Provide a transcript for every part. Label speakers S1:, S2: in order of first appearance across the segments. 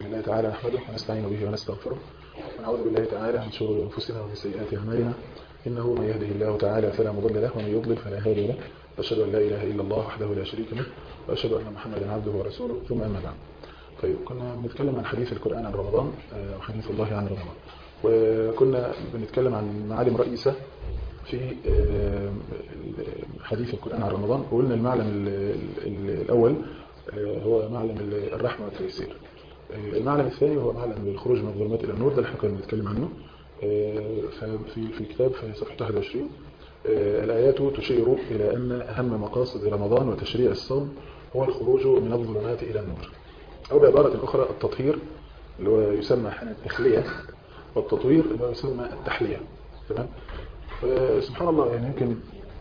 S1: لله تعالى نحمده ونستعين به ونستغفره ونعوذ بالله تعالى من شرور أنفسنا ومن سيئات أعمالنا إنه من يهده الله تعالى فلا مضل له ومن يضلل فلا هادي له وأشهد أن لا إله إلا الله وحده لا شريك له وأشهد أن محمدا عبده ورسوله ثم أما بعد طيب كنا بنتكلم عن حديث القرآن عن رمضان وحديث الله عن رمضان وكنا بنتكلم عن معالم رئيسة في حديث القرآن عن رمضان وقلنا المعلم الأول هو معلم الرحمة والتيسير المعلم الثاني هو معلم الخروج من الظلمات إلى النور ده اللي احنا كنا بنتكلم عنه في في الكتاب في صفحة 21 الآيات تشير إلى أن أهم مقاصد رمضان وتشريع الصوم هو الخروج من الظلمات إلى النور أو بعبارة أخرى التطهير اللي هو يسمى حين التخلية والتطوير اللي هو يسمى التحلية تمام سبحان الله يعني يمكن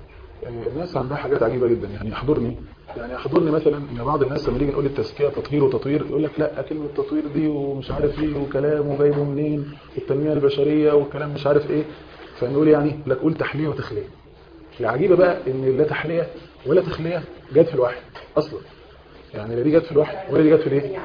S1: الناس عندها حاجات عجيبة جدا يعني يحضرني يعني يحضرني مثلا ان بعض الناس لما نيجي نقول التزكيه تطهير وتطوير يقول لك لا كلمه تطوير دي ومش عارف ايه وكلام وجايبه منين والتنميه البشريه والكلام مش عارف ايه فنقول يعني لا قول تحليه وتخليه العجيبه بقى ان لا تحليه ولا تخليه جت في الوحي اصلا يعني لا دي جت في الوحي ولا دي جت في الايه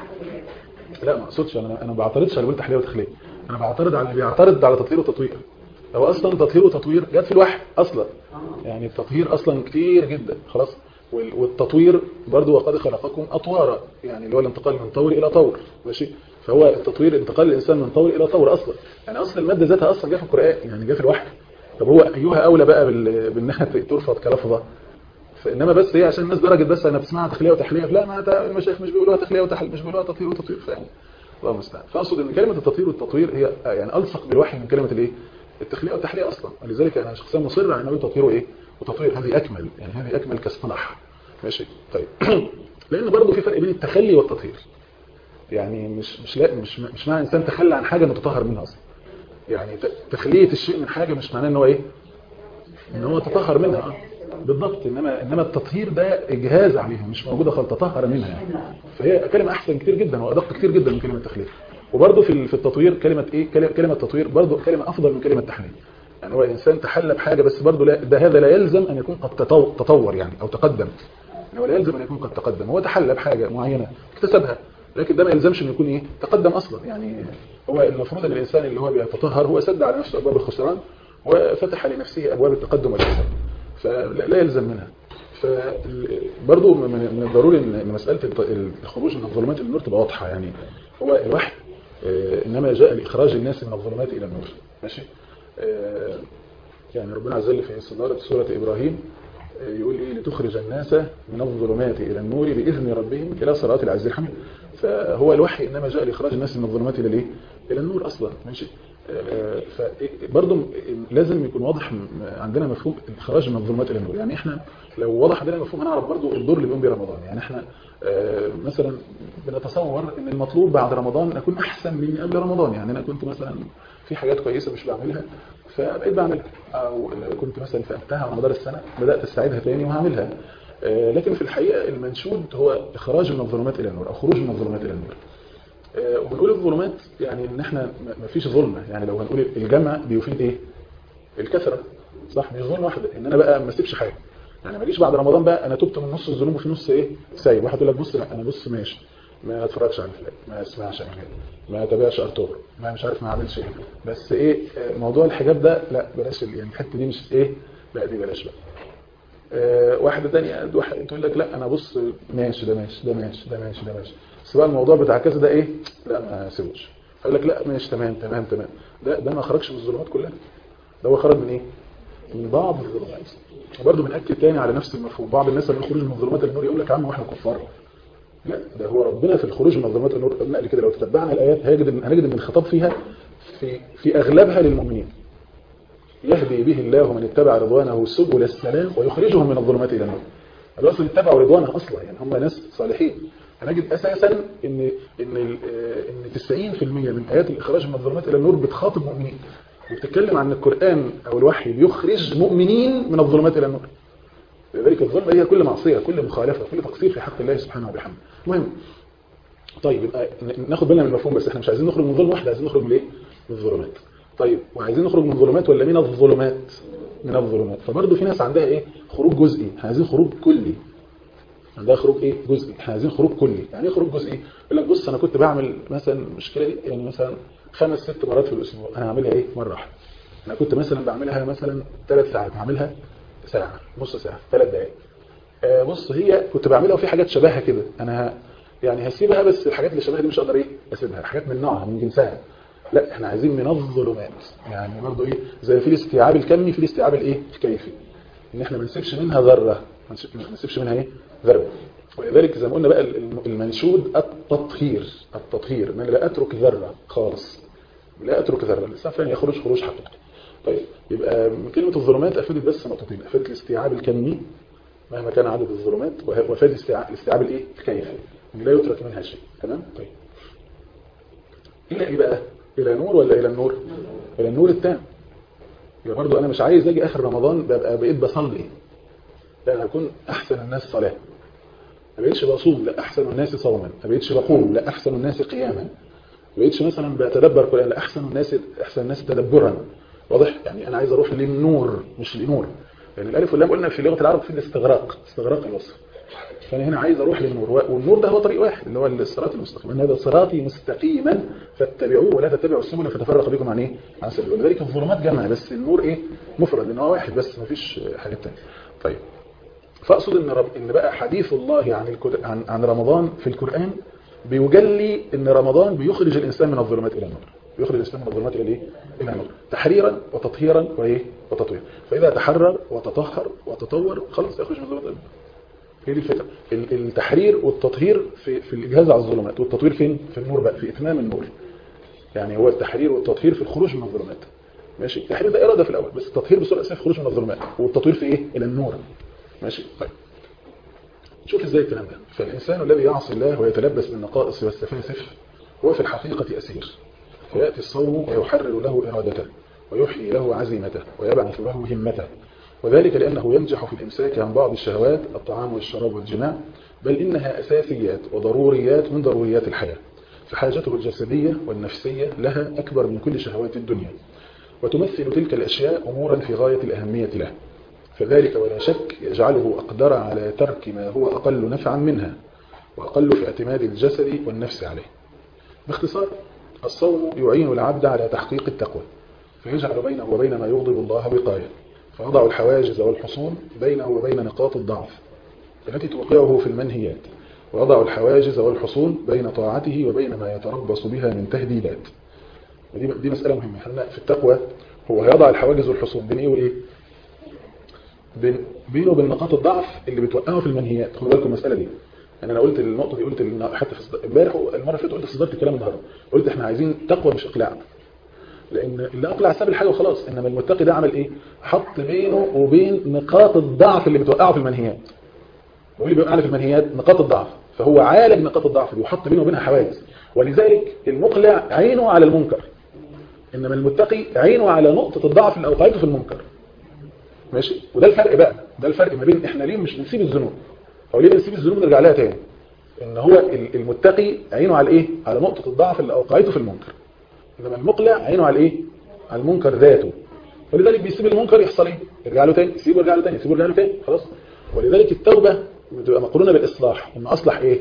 S1: لا ما اقصدش انا انا ما بعترضش على تحليه وتخليه انا بعترض على اللي بيعترض على تطهير وتطوير هو اصلا تطهير وتطوير جت في الوحي اصلا يعني التطهير اصلا كتير جدا خلاص والتطوير برضو وقد خلقكم اطوارا يعني اللي هو الانتقال من طور الى طور ماشي فهو التطوير انتقال الانسان من طور الى طور اصلا يعني اصلا الماده ذاتها اصلا جاء في القران يعني جاء في الوحي طب هو ايها اولى بقى بانها ترفض كلفظه فانما بس هي عشان الناس درجه بس انا بسمعها تخليه وتحليه لا ما المشايخ مش بيقولوها تخليه وتحليه مش بيقولوها تطهير وتطوير فاهم الله المستعان فاقصد ان كلمه التطهير والتطوير هي يعني الصق بالوحي من كلمه الايه التخليه والتحليه اصلا ولذلك انا شخصيا مصر على ان اقول تطهير وايه وتطوير هذه اكمل يعني هذه اكمل كاصطلاح ماشي طيب لان برضه في فرق بين التخلي والتطهير يعني مش مش لا مش مش معنى انسان تخلى عن حاجه انه تطهر منها اصلا يعني تخليه الشيء من حاجه مش معناه ان هو ايه ان هو تطهر منها بالضبط انما انما التطهير ده اجهاز عليها مش موجوده خالص تطهر منها يعني. فهي كلمه احسن كتير جدا وادق كتير جدا من كلمه التخليه وبرضه في في التطوير كلمه ايه كلمه تطوير برضه كلمه افضل من كلمه تحليه يعني هو الانسان تحلى بحاجه بس برضه لا ده هذا لا يلزم ان يكون قد تطور يعني او تقدم يعني هو لا يلزم ان يكون قد تقدم هو تحلى بحاجه معينه اكتسبها لكن ده ما يلزمش انه يكون ايه تقدم اصلا يعني هو المفروض ان الانسان اللي هو بيتطهر هو سد على نفسه ابواب الخسران وفتح لنفسه ابواب التقدم والإحسان فلا يلزم منها فبرضه من الضروري ان مساله الخروج من الظلمات الى النور تبقى واضحه يعني هو الوحي انما جاء لاخراج الناس من الظلمات الى النور ماشي يعني ربنا عز وجل في صدارة سورة إبراهيم يقول إيه لتخرج الناس من الظلمات إلى النور بإذن ربهم إلى صراط العزيز الحميد فهو الوحي إنما جاء لإخراج الناس من الظلمات إلى الإيه؟ إلى النور أصلا ماشي فبرضه لازم يكون واضح عندنا مفهوم الإخراج من الظلمات إلى النور يعني إحنا لو وضح عندنا مفهوم هنعرف برضه الدور اللي بيقوم بيه رمضان يعني إحنا مثلا بنتصور ان المطلوب بعد رمضان اكون احسن من قبل رمضان يعني انا كنت مثلا في حاجات كويسه مش بعملها فبقيت بعملها او كنت مثلا فقدتها على مدار السنه بدات استعيدها تاني وهعملها لكن في الحقيقه المنشود هو اخراج من الظلمات الى النور او خروج من الظلمات الى النور وبنقول الظلمات يعني ان احنا ما فيش ظلمه يعني لو هنقول الجمع بيفيد ايه الكثره صح مش ظلمه واحده ان انا بقى ما اسيبش حاجه يعني ما اجيش بعد رمضان بقى انا تبت من نص الذنوب وفي نص ايه سايب واحد يقول لك بص لا انا بص ماشي ما اتفرجش على فلان ما اسمعش اغاني ما اتابعش ارطغرل ما مش عارف ما اعملش ايه بس ايه موضوع الحجاب ده لا بلاش يعني الحته دي مش ايه لا دي بلاش بقى آه واحده ثانيه واحد تقول لك لا انا بص ماشي ده ماشي ده ماشي ده ماشي ده ماشي بس بقى الموضوع بتاع كذا ده ايه لا ما اسيبوش يقول لك لا ماشي تمام تمام تمام ده ده ما خرجش من الظلمات كلها ده هو خرج من ايه من بعض الظلمات وبرضه بنأكد تاني على نفس المفهوم بعض الناس لما يخرجوا من الظلمات النور يقول لك يا عم واحنا كفار لا ده هو ربنا في الخروج من الظلمات النور قلنا كده لو تتبعنا الايات هنجد هنجد ان الخطاب فيها في في اغلبها للمؤمنين يهدي به الله من اتبع رضوانه سبل السلام ويخرجهم من الظلمات الى النور اصلا اتبعوا رضوانه اصلا يعني هم ناس صالحين هنجد اساسا ان ان ان 90% من ايات الاخراج من الظلمات الى النور بتخاطب مؤمنين وبتتكلم عن القرآن أو الوحي بيخرج مؤمنين من الظلمات إلى النور لذلك الظلمة هي كل معصية كل مخالفة كل تقصير في حق الله سبحانه وبحمده المهم طيب يبقى ناخد بالنا من المفهوم بس احنا مش عايزين نخرج من ظلم واحدة عايزين نخرج من ايه؟ من الظلمات طيب وعايزين نخرج من الظلمات ولا من الظلمات من الظلمات فبرضه في ناس عندها ايه خروج جزئي عايزين خروج كلي عندها خروج ايه جزئي احنا عايزين خروج كلي يعني ايه خروج جزئي يقول لك بص انا كنت بعمل مثلا المشكله دي يعني مثلا خمس ست مرات في الاسبوع انا هعملها ايه مره واحده انا كنت مثلا بعملها مثلا ثلاث ساعات هعملها ساعه نص ساعه ثلاث دقائق آه بص هي كنت بعملها وفي حاجات شبهها كده انا ه... يعني هسيبها بس الحاجات اللي شبهها دي مش هقدر ايه اسيبها حاجات من نوعها من جنسها لا احنا عايزين من الظلمات يعني برضه ايه زي في الاستيعاب الكمي في الاستيعاب الايه الكيفي ان احنا ما نسيبش منها ذره ما نسيبش منها ايه ذره ولذلك زي ما قلنا بقى المنشود التطهير التطهير ان انا لا اترك ذره خالص لا اترك ذره الانسان فعلا يخرج خروج حقيقي طيب يبقى من كلمه الظلمات افادت بس نقطتين افادت الاستيعاب الكمي مهما كان عدد الظلمات وافادت الاستيعاب الايه الكيفي لا يترك منها شيء تمام طيب الى ايه بقى الى نور ولا الى النور الى النور التام يبقى برضه انا مش عايز اجي اخر رمضان ببقى بقيت بصلي لا انا اكون احسن الناس صلاه ما بقيتش بصوم لا احسن الناس صوما ما بقيتش بقوم لا احسن الناس قياما ما بقيتش مثلا بتدبر قران لا احسن الناس احسن الناس تدبرا واضح يعني انا عايز اروح للنور مش لنور يعني الالف واللام قلنا في لغه العرب في الاستغراق استغراق الوصف فانا هنا عايز اروح للنور والنور ده هو طريق واحد اللي هو الصراط المستقيم ان هذا صراطي مستقيما فاتبعوه ولا تتبعوا السبل فتفرق بكم عن ايه عن سبيل ولذلك الظلمات جمع بس النور ايه مفرد ان هو واحد بس ما فيش حاجه ثانيه طيب فاقصد ان رب ان بقى حديث الله عن عن عن رمضان في القران بيجلي ان رمضان بيخرج الانسان من الظلمات الى النور بيخرج الانسان من الظلمات الى الايه الى النور تحريرا وتطهيرا وايه وتطويرا فاذا تحرر وتطهر وتطور خلاص يخرج من الظلمات الى النور هي دي الفكره التحرير والتطهير في في الاجهاز على الظلمات والتطوير فين في النور بقى في اتمام النور يعني هو التحرير والتطهير في الخروج من الظلمات ماشي التحرير ده اراده في الاول بس التطهير بصوره اساسيه في الخروج من الظلمات والتطوير في ايه الى النور ماشي طيب شوف ازاي الكلام ده فالانسان الذي يعصي الله ويتلبس بالنقائص والسفاسف هو في الحقيقه اسير فياتي الصوم ويحرر له ارادته ويحيي له عزيمته ويبعث له همته وذلك لأنه ينجح في الإمساك عن بعض الشهوات الطعام والشراب والجماع بل إنها أساسيات وضروريات من ضروريات الحياة فحاجته الجسدية والنفسية لها أكبر من كل شهوات الدنيا وتمثل تلك الأشياء أمورا في غاية الأهمية له فذلك ولا شك يجعله أقدر على ترك ما هو أقل نفعا منها وأقل في اعتماد الجسد والنفس عليه باختصار الصوم يعين العبد على تحقيق التقوى فيجعل بينه وبين ما يغضب الله وقاية فيضع الحواجز والحصون بينه وبين نقاط الضعف التي توقعه في المنهيات ويضع الحواجز والحصون بين طاعته وبين ما يتربص بها من تهديدات دي, دي مسألة مهمة احنا في التقوى هو هيضع الحواجز والحصون بين ايه وايه بين بينه وبين نقاط الضعف اللي بتوقعه في المنهيات خدوا بالكم المسألة دي يعني انا قلت النقطة دي قلت حتى في امبارح المرة اللي فاتت قلت صدرت الكلام النهارده قلت احنا عايزين تقوى مش اقلاع لان اللي اقلع ساب الحاجه وخلاص انما المتقي ده عمل ايه حط بينه وبين نقاط الضعف اللي بتوقعه في المنهيات واللي بيوقعنا في المنهيات نقاط الضعف فهو عالج نقاط الضعف دي وحط بينه وبينها حواجز ولذلك المقلع عينه على المنكر انما المتقي عينه على نقطه الضعف اللي اوقعته في المنكر ماشي وده الفرق بقى ده الفرق ما بين احنا ليه مش بنسيب الذنوب او ليه بنسيب الذنوب نرجع لها تاني ان هو المتقي عينه على ايه على نقطه الضعف اللي اوقعته في المنكر انما المقلع عينه على ايه على المنكر ذاته ولذلك بيسيب المنكر يحصل ايه يرجع له تاني يسيبه يرجع له تاني يسيبه يرجع له تاني خلاص ولذلك التوبه بتبقى مقرونه بالاصلاح ان اصلح ايه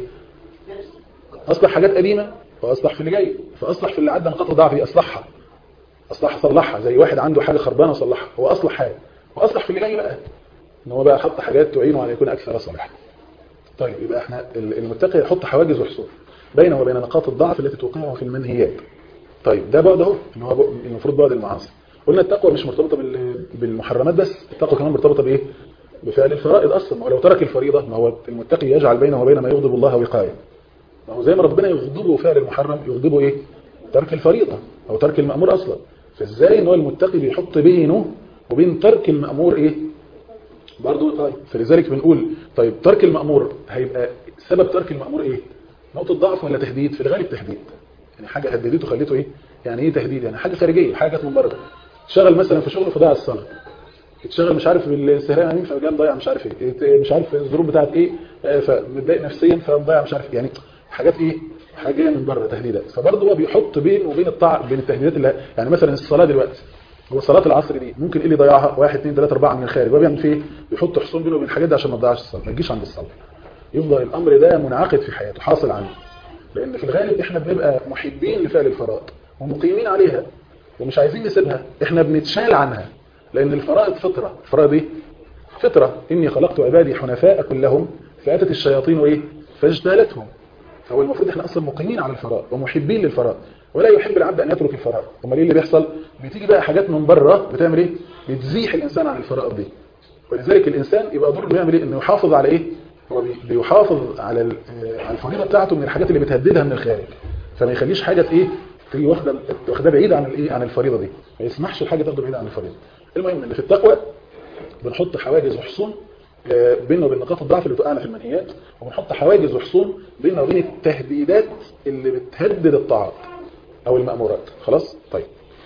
S1: اصلح حاجات قديمه واصلح في اللي جاي فاصلح في اللي عدى نقاط الضعف دي اصلحها اصلح صلحها زي واحد عنده حاجه خربانه وصلحها هو اصلح حاجه واصلح في اللي جاي بقى ان هو بقى حط حاجات تعينه على يكون اكثر صلاحا طيب يبقى احنا المتقي يحط حواجز وحصول بينه وبين نقاط الضعف التي توقعه في المنهيات طيب ده بعد اهو ان هو المفروض بعد المعاصي قلنا التقوى مش مرتبطه بالمحرمات بس التقوى كمان مرتبطه بايه بفعل الفرائض اصلا ولو ترك الفريضه ما هو المتقي يجعل بينه وبين ما يغضب الله وقايه ما هو زي ما ربنا يغضبه فعل المحرم يغضبه ايه ترك الفريضه او ترك المامور اصلا فازاي ان هو المتقي بيحط بينه وبين ترك المامور ايه برضه طيب فلذلك بنقول طيب ترك المامور هيبقى سبب ترك المامور ايه نقطه ضعف ولا تهديد في الغالب تهديد يعني حاجه هددته خليته ايه يعني ايه تهديد يعني حاجه خارجيه حاجه جت من بره اشتغل مثلا في شغل فضيع الصلاه اتشغل مش عارف بالسهران عاملين فقام ضيع مش عارف ايه مش عارف الظروف بتاعت ايه فمتضايق نفسيا فمضيع مش عارف يعني حاجات ايه حاجه من بره تهديدات فبرضه هو بيحط بين وبين الطاعه بين التهديدات اللي يعني مثلا الصلاه دلوقتي هو صلاه العصر دي ممكن ايه اللي يضيعها 1 2 3 4 من الخارج هو بيعمل فيه بيحط حصون بينه وبين الحاجات دي عشان ما تضيعش الصلاه ما تجيش عند الصلاه يفضل الامر ده منعقد في حياته حاصل عنه لان في الغالب احنا بنبقى محبين لفعل الفرائض ومقيمين عليها ومش عايزين نسيبها احنا بنتشال عنها لان الفرائض فطره الفرائض ايه فطره اني خلقت عبادي حنفاء كلهم فاتت الشياطين ايه فاجتالتهم فهو المفروض احنا اصلا مقيمين على الفرائض ومحبين للفرائض ولا يحب العبد ان يترك الفرائض امال ايه اللي بيحصل بتيجي بقى حاجات من بره بتعمل ايه بتزيح الانسان عن الفرائض دي ولذلك الانسان يبقى دوره يعمل ايه انه يحافظ على ايه هو بيحافظ على على الفريضه بتاعته من الحاجات اللي بتهددها من الخارج فما يخليش حاجه ايه تيجي واخده واخدها بعيد عن الايه عن الفريضه دي ما يسمحش الحاجه تاخده بعيد عن الفريضه المهم ان في التقوى بنحط حواجز وحصون بيننا وبين نقاط الضعف اللي بتوقعنا في المنهيات وبنحط حواجز وحصون بيننا وبين التهديدات اللي بتهدد الطاعات او المأمورات خلاص طيب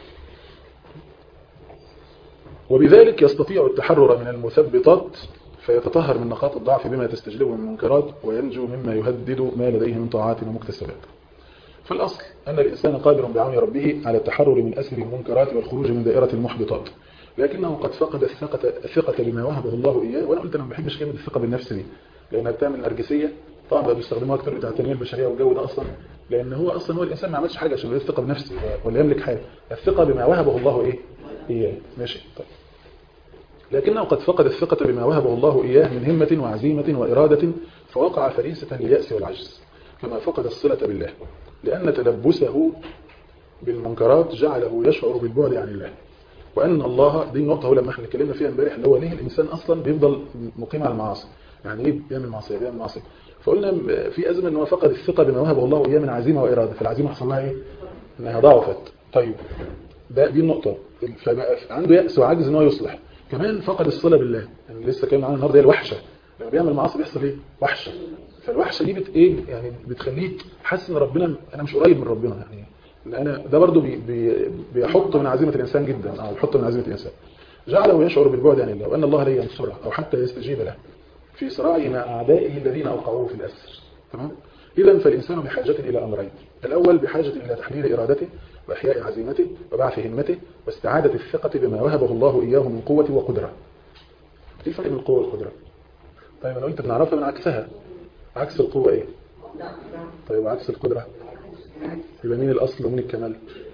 S1: وبذلك يستطيع التحرر من المثبطات فيتطهر من نقاط الضعف بما تستجلبه من المنكرات وينجو مما يهدد ما لديه من طاعات ومكتسبات فالأصل أن الإنسان قادر بعون ربه على التحرر من أسر المنكرات والخروج من دائرة المحبطات لكنه قد فقد الثقة, الثقة بما وهبه الله إياه وأنا قلت أنا ما بحبش كلمة الثقة بالنفس دي لأنها بتعمل نرجسية طبعا بقى بيستخدموها أكثر بتاع التنمية البشرية والجو ده أصلا لأن هو أصلا هو الإنسان ما عملش حاجة عشان الثقة بنفسه ولا يملك حاجة الثقة بما وهبه الله إيه إياه ماشي طيب لكنه قد فقد الثقة بما وهبه الله إياه من همة وعزيمة وإرادة فوقع فريسة لليأس والعجز كما فقد الصلة بالله لأن تلبسه بالمنكرات جعله يشعر بالبعد عن الله وأن الله دي النقطة هو لما احنا اتكلمنا فيها امبارح اللي هو ليه الإنسان أصلا بيفضل مقيم على المعاصي يعني ليه بيعمل معصية بيعمل معصية فقلنا في أزمة أنه فقد الثقة بما وهبه الله إياه من عزيمة وإرادة فالعزيمة حصل لها إيه؟ أنها ضعفت طيب ده دي النقطة فبقى عنده يأس وعجز أنه يصلح كمان فقد الصلة بالله يعني لسه كلمنا عنها النهارده هي الوحشة لما بيعمل معاصي بيحصل ايه وحشة فالوحشة دي بت ايه يعني بتخليه حاسس ان ربنا انا مش قريب من ربنا يعني انا ده برضو بي بي بيحط من عزيمة الانسان جدا او بيحط من عزيمة الانسان جعله يشعر بالبعد عن الله وان الله لا ينصره او حتى يستجيب له في صراعه مع اعدائه الذين اوقعوه في الاسر تمام اذا فالانسان بحاجة الى امرين الاول بحاجة الى تحليل ارادته وإحياء عزيمته وبعث همته واستعادة الثقة بما وهبه الله إياه من قوة وقدرة ايه الفرق بين القوة والقدرة طيب انا قلت بنعرفها من عكسها عكس القوة ايه طيب وعكس القدرة يبقى مين الأصل ومين الكمال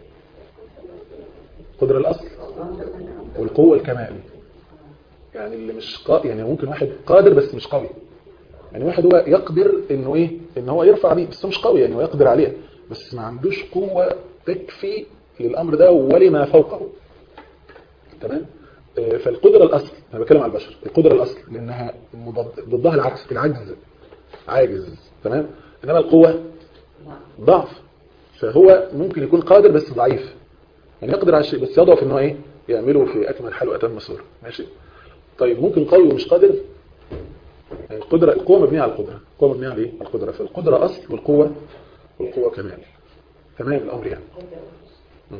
S1: قدرة الأصل والقوة الكمال يعني اللي مش قا... يعني ممكن واحد قادر بس مش قوي يعني واحد هو يقدر انه ايه ان هو يرفع بيه بس هو مش قوي يعني هو يقدر عليه بس ما عندوش قوة تكفي للأمر ده ولما فوقه تمام فالقدرة الأصل أنا بتكلم على البشر القدرة الأصل لأنها ضدها العكس العجز عاجز تمام إنما القوة ضعف فهو ممكن يكون قادر بس ضعيف يعني يقدر على الشيء بس يضعف إنه إيه يعمله في أكمل حال وأتم صورة ماشي طيب ممكن قوي ومش قادر القدرة القوة مبنية على القدرة القوة مبنية على إيه؟ القدرة فالقدرة أصل والقوة والقوة كمال تمام الأمر يعني م.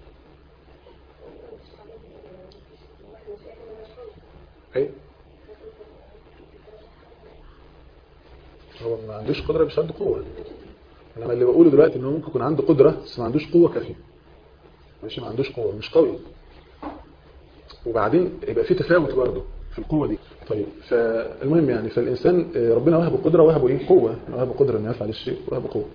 S1: ايه هو ما عندوش قدرة مش عنده قوة انما اللي بقوله دلوقتي انه ممكن يكون عنده قدرة بس ما عندوش قوة كافية ماشي ما عندوش قوة مش قوي وبعدين يبقى في تفاوت برضه في القوة دي طيب فالمهم يعني فالإنسان ربنا وهبه قدرة وهبه إيه قوة وهبه قدرة إنه يفعل الشيء وهبه قوة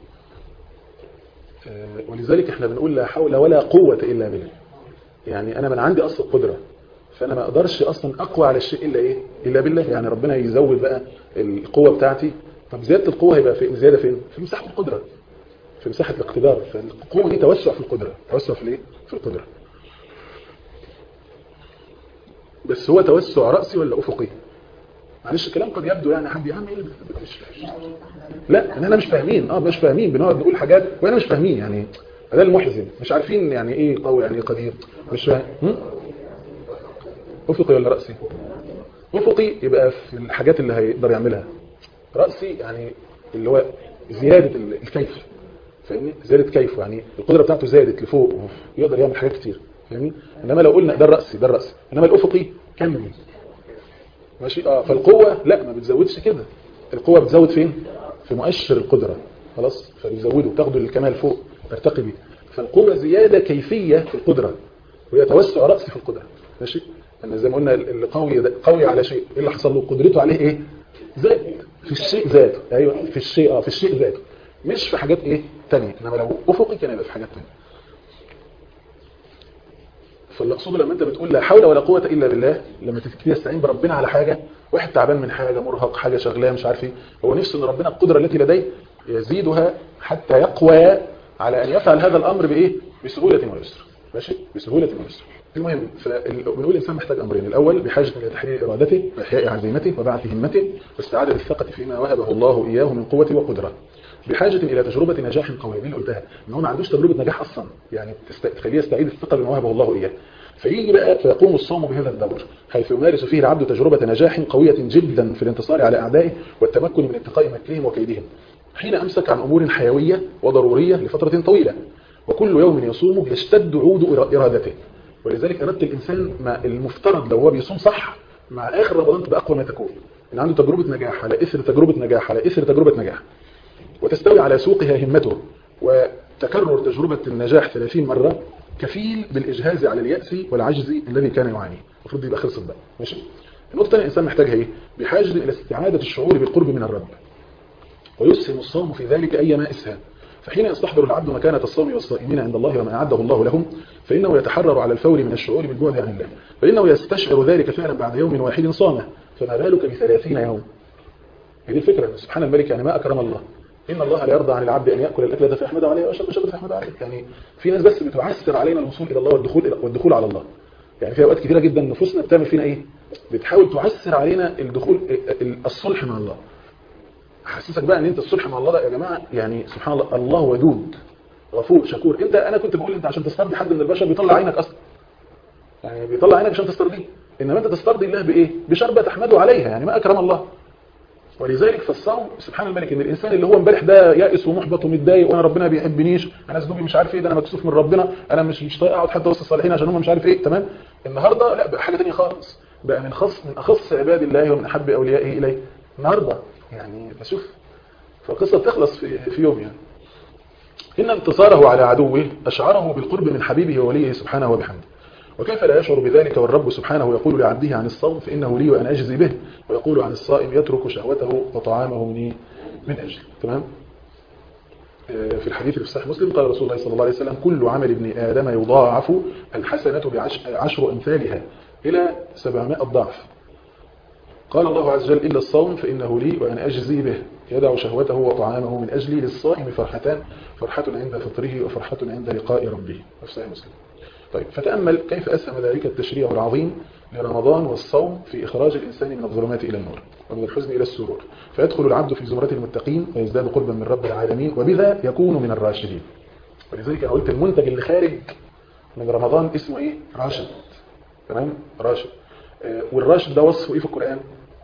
S1: ولذلك احنا بنقول لا حول ولا قوة إلا بالله يعني أنا من عندي أصل قدرة فأنا ما أقدرش أصلا أقوى على الشيء إلا إيه إلا بالله يعني ربنا يزود بقى القوة بتاعتي طب زيادة القوة هيبقى في زيادة فين في مساحة القدرة في مساحة الاقتدار فالقوة دي توسع في القدرة توسع في الايه في القدرة بس هو توسع رأسي ولا أفقي معلش الكلام قد يبدو يعني حد يا عم ايه مش لا احنا مش فاهمين اه مش فاهمين بنقعد نقول حاجات واحنا مش فاهمين يعني ده المحزن مش عارفين يعني ايه قوي يعني ايه قدير مش فاهم افقي ولا راسي افقي يبقى في الحاجات اللي هيقدر يعملها راسي يعني اللي هو زياده الكيف فاهمني زياده كيفه يعني القدره بتاعته زادت لفوق يقدر يعمل حاجات كتير فاهمني انما لو قلنا ده الراسي ده الراسي انما الافقي كمل ماشي اه فالقوه لا ما بتزودش كده القوه بتزود فين في مؤشر القدره خلاص فبيزوده تاخده للكمال فوق ترتقي بيه فالقوه زياده كيفيه في القدره وهي توسع راسي في القدره ماشي انا زي ما قلنا اللي قوي قوي على شيء ايه اللي حصل له قدرته عليه ايه زاد في الشيء ذاته ايوه في الشيء اه في الشيء ذاته مش في حاجات ايه تانية انما لو افقي كان يبقى في حاجات تانية فاللي اقصده لما انت بتقول لا حول ولا قوه الا بالله لما تبتدي تستعين بربنا على حاجه واحد تعبان من حاجه مرهق حاجه شغلاه مش عارف ايه هو نفسه ان ربنا القدره التي لديه يزيدها حتى يقوى على ان يفعل هذا الامر بايه بسهوله ويسر ماشي بسهوله ويسر المهم فبنقول الانسان محتاج امرين الاول بحاجه الى تحرير ارادته واحياء عزيمته وبعث همته واستعاده الثقه فيما وهبه الله اياه من قوه وقدره بحاجة إلى تجربة نجاح قوية دي اللي قلتها إن هو ما عندوش تجربة نجاح أصلا يعني تست... تخليه يستعيد الثقة بما وهبه الله إياه فيجي بقى فيقوم الصوم بهذا الدور حيث يمارس فيه العبد تجربة نجاح قوية جدا في الانتصار على أعدائه والتمكن من اتقاء مكرهم وكيدهم حين أمسك عن أمور حيوية وضرورية لفترة طويلة وكل يوم يصومه يشتد عود إرادته ولذلك إرادة الإنسان ما المفترض لو هو بيصوم صح مع آخر رمضان تبقى أقوى ما تكون إن عنده تجربة نجاح على إثر تجربة نجاح على إثر تجربة نجاح وتستوي على سوقها همته وتكرر تجربة النجاح 30 مرة كفيل بالإجهاز على اليأس والعجز الذي كان يعانيه المفروض يبقى خلصت بقى ماشي النقطة الثانية الإنسان محتاجها إيه بحاجة إلى استعادة الشعور بالقرب من الرب ويسهم الصوم في ذلك أيما إسهام فحين يستحضر العبد مكانة الصوم والصائمين عند الله وما أعده الله لهم فإنه يتحرر على الفور من الشعور بالبعد عن الله فإنه يستشعر ذلك فعلا بعد يوم واحد صامه فما بالك بثلاثين يوم هذه الفكرة سبحان الملك يعني ما أكرم الله إن الله لا يرضى عن العبد أن يأكل الأكلة فيحمد عليها ويشرب الشرب فيحمد عليها يعني في ناس بس بتعسر علينا الوصول إلى الله والدخول والدخول على الله يعني في أوقات كثيرة جدا نفوسنا بتعمل فينا إيه بتحاول تعسر علينا الدخول الصلح مع الله حسسك بقى ان انت الصلح مع الله ده يا جماعه يعني سبحان الله الله ودود غفور شكور انت انا كنت بقول انت عشان تسترضي حد من البشر بيطلع عينك اصلا يعني بيطلع عينك عشان تسترضيه انما انت تسترضي الله بايه بشربة تحمده عليها يعني ما اكرم الله ولذلك في الصوم سبحان الملك ان الانسان اللي هو امبارح ده يائس ومحبط ومتضايق وانا ربنا بيحبنيش انا ذنوبي مش عارف ايه ده انا مكسوف من ربنا انا مش مش طايق اقعد حتى وسط الصالحين عشان هم مش عارف ايه تمام النهارده لا بقى حاجه ثانيه خالص بقى من خص من اخص عباد الله ومن احب اوليائه اليه النهارده يعني بشوف فالقصة تخلص في, في يوم يعني إن انتصاره على عدوه أشعره بالقرب من حبيبه ووليه سبحانه وبحمده وكيف لا يشعر بذلك والرب سبحانه يقول لعبده عن الصوم فإنه لي وأنا أجزي به ويقول عن الصائم يترك شهوته وطعامه مني من أجل تمام في الحديث في صحيح مسلم قال رسول الله صلى الله عليه وسلم كل عمل ابن آدم يضاعف الحسنة بعشر أمثالها إلى 700 ضعف قال الله عز وجل إلا الصوم فإنه لي وأنا أجزي به يدع شهوته وطعامه من أجلي للصائم فرحتان فرحة عند فطره وفرحة عند لقاء ربه في صحيح مسلم طيب فتأمل كيف أسهم ذلك التشريع العظيم لرمضان والصوم في إخراج الإنسان من الظلمات إلى النور ومن الحزن إلى السرور فيدخل العبد في زمرة المتقين ويزداد قربا من رب العالمين وبذا يكون من الراشدين ولذلك أنا قلت المنتج اللي خارج من رمضان اسمه إيه؟ راشد تمام؟ راشد والراشد ده وصفه إيه في القرآن؟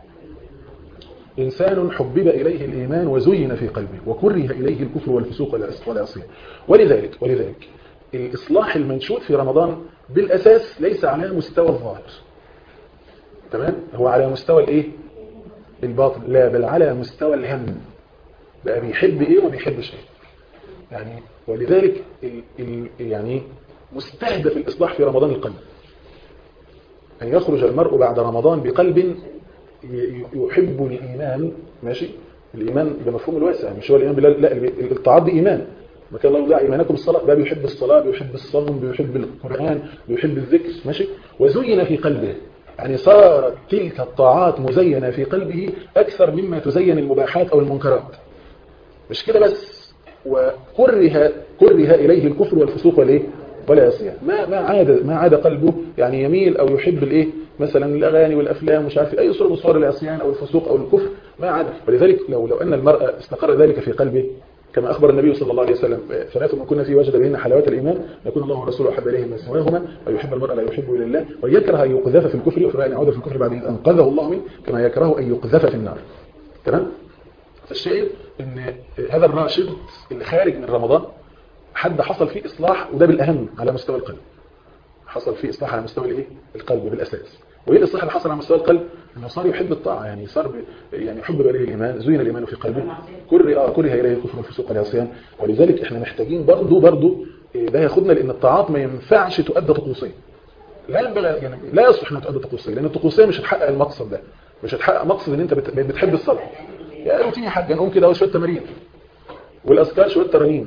S1: إنسان حبب إليه الإيمان وزين في قلبه وكره إليه الكفر والفسوق والعصيان ولذلك ولذلك الإصلاح المنشود في رمضان بالأساس ليس على مستوى الظاهر تمام هو على مستوى الإيه الباطن لا بل على مستوى الهم بقى بيحب إيه وما بيحبش إيه يعني ولذلك ال ال يعني مستهدف الإصلاح في رمضان القلب أن يخرج المرء بعد رمضان بقلب يحب الإيمان ماشي الإيمان بمفهوم الواسع مش هو الإيمان بالله لا الطاعات دي إيمان ما كان الله يدعى إيمانكم الصلاة بقى بيحب الصلاة بيحب الصوم بيحب القرآن بيحب الذكر ماشي وزين في قلبه يعني صارت تلك الطاعات مزينة في قلبه أكثر مما تزين المباحات أو المنكرات مش كده بس وكره كره إليه الكفر والفسوق والإيه ولا يصيح ما ما عاد ما عاد قلبه يعني يميل أو يحب الإيه مثلا الأغاني والأفلام مش عارف أي صورة من صور العصيان أو الفسوق أو الكفر ما عاد ولذلك لو لو أن المرأة استقر ذلك في قلبه كما أخبر النبي صلى الله عليه وسلم ثلاث من كنا فيه وجد بهن حلاوة الإيمان يكون الله ورسوله أحب إليه ما سواهما ويحب المرأة لا يحب إلا الله ويكره أن يقذف في الكفر فأن يعود في الكفر بعد أن أنقذه الله منه كما يكره أن يقذف في النار تمام فالشيء ان هذا الراشد اللي خارج من رمضان حد حصل فيه إصلاح وده بالأهم على مستوى القلب حصل فيه إصلاح على مستوى الإيه؟ القلب بالأساس وإيه الإصلاح اللي حصل على مستوى القلب أنه صار يحب الطاعة يعني صار ب... يعني حب إليه الإيمان زين الإيمان في قلبه كره آه كره إليه الكفر والفسوق والعصيان ولذلك إحنا محتاجين برضه برضه ده ياخدنا لأن الطاعات ما ينفعش تؤدى طقوسيا لا ينبغي يعني لا يصلح انها تؤدى طقوسيا لأن الطقوسية مش هتحقق المقصد ده مش هتحقق مقصد ان انت بت... بتحب الصلاة يا روتين يا حاج نقوم كده شويه تمارين والاذكار شويه ترانيم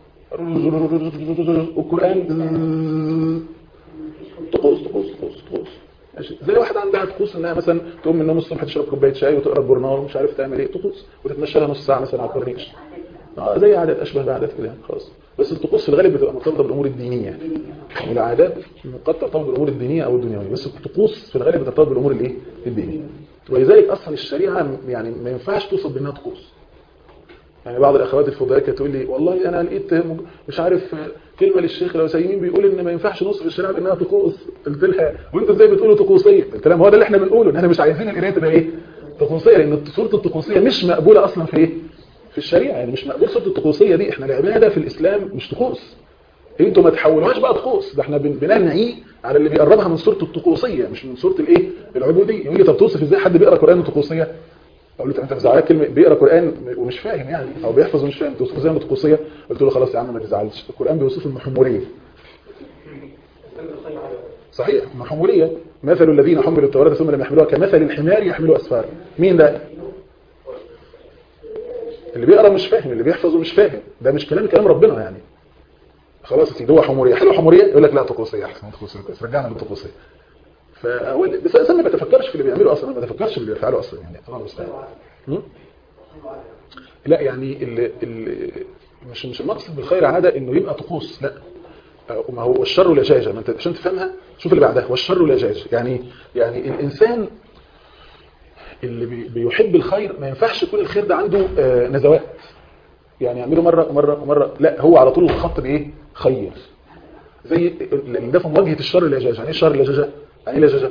S1: والقران طقوس طقوس طقوس طقوس ماشي زي واحده عندها طقوس انها مثلا تقوم من النوم الصبح تشرب كوبايه شاي وتقرا الجورنال ومش عارف تعمل ايه طقوس وتتمشى لها نص ساعه مثلا على الكورنيش اه زي عادات اشبه بعادات كده خلاص بس الطقوس في الغالب بتبقى مرتبطه بالامور الدينيه والعادات قد ترتبط بالامور الدينيه او الدنيويه بس الطقوس في الغالب بترتبط بالامور الايه الدينيه ولذلك اصلا الشريعه يعني ما ينفعش توصف بانها طقوس يعني بعض الاخوات الفضائيه كانت تقول لي والله انا لقيت مش عارف كلمه للشيخ العثيمين بيقول ان ما ينفعش نوصف الشريعه بانها طقوس قلت لها وانتوا ازاي بتقولوا طقوسيه قلت لها هو ده اللي احنا بنقوله ان احنا مش عايزين القرايه تبقى ايه طقوسيه لان صوره الطقوسيه مش مقبوله اصلا في ايه في الشريعه يعني مش مقبول صوره الطقوسيه دي احنا العباده في الاسلام مش طقوس انتوا ما تحولوهاش بقى طقوس ده احنا بننعي على اللي بيقربها من صوره الطقوسيه مش من صوره الايه العبوديه يقول لي طب توصف ازاي حد بيقرا قران طقوسيه اقول له انت مزعلك كلمه بيقرا قران ومش فاهم يعني او بيحفظ ومش فاهم توصفه زي ما طقوسيه قلت له خلاص يا عم ما تزعلش القران بيوصف المحموليه صحيح محموليه مثل الذين حملوا التوراة ثم لم يحملوها كمثل الحمار يحمل اسفار مين ده اللي بيقرا مش فاهم اللي بيحفظ ومش فاهم ده مش كلام كلام ربنا يعني خلاص يا سيدي هو حموريه حلو حموريه يقول لك لا طقوسيه احسن طقوسيه كويس رجعنا للطقوسيه فاول بس انا ما تفكرش في اللي بيعمله اصلا ما تفكرش في اللي بيفعله اصلا يعني طبعا مستحيل لا يعني ال ال مش مش المقصد بالخير عاده انه يبقى طقوس لا ما هو الشر لجاجه ما انت عشان تفهمها شوف اللي بعدها والشر لجاجه يعني يعني الانسان اللي بي بيحب الخير ما ينفعش يكون الخير ده عنده آه نزوات يعني يعمله مره ومره ومره لا هو على طول الخط بايه خير زي ده في مواجهه الشر لجاجه يعني ايه الشر لجاجه يعني ايه لجاجه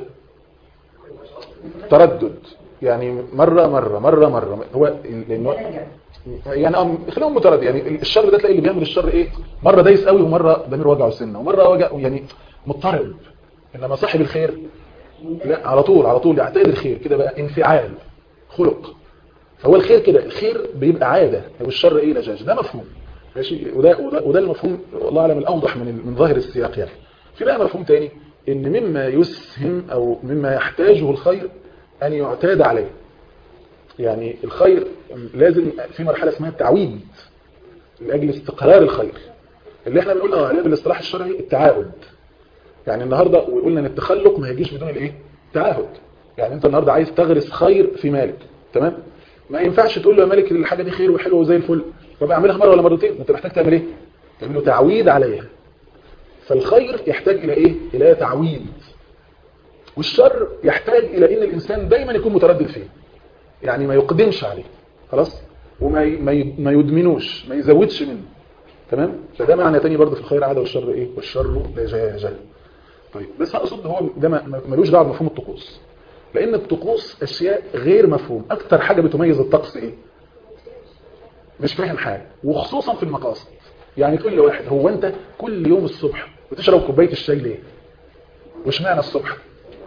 S1: تردد يعني مرة مرة مرة مرة هو لانه يعني اه خليهم متردد يعني الشر ده تلاقي اللي بيعمل الشر ايه مرة دايس قوي ومرة ضمير وجعه سنه ومرة وجع يعني مضطرب انما صاحب الخير لا على طول على طول يعتاد الخير كده بقى انفعال خلق فهو الخير كده الخير بيبقى عادة والشر ايه لجاج ده مفهوم ماشي وده وده, وده المفهوم والله اعلم الاوضح من من ظاهر السياق يعني في بقى مفهوم تاني ان مما يسهم او مما يحتاجه الخير ان يعتاد عليه يعني الخير لازم في مرحلة اسمها التعويد لاجل استقرار الخير اللي احنا بنقول عليه بالاصطلاح الشرعي التعاهد يعني النهاردة وقلنا ان التخلق ما يجيش بدون الايه تعاهد يعني انت النهاردة عايز تغرس خير في مالك تمام ما ينفعش تقول له يا مالك الحاجة دي خير وحلوة وزي الفل فبعملها مرة ولا مرتين انت محتاج تعمل ايه تعمل له تعويد عليها فالخير يحتاج الى ايه الى تعويد والشر يحتاج الى ان الانسان دايما يكون متردد فيه يعني ما يقدمش عليه خلاص وما ما يدمنوش ما يزودش منه تمام فده معنى تاني برضه في الخير عاده والشر ايه والشر لجاجه طيب بس اقصد هو ده ملوش دعوه بمفهوم الطقوس لان الطقوس اشياء غير مفهوم اكتر حاجه بتميز الطقس ايه مش فاهم حاجه وخصوصا في المقاصد يعني تقول لواحد هو انت كل يوم الصبح بتشرب كوبايه الشاي ليه وش معنى الصبح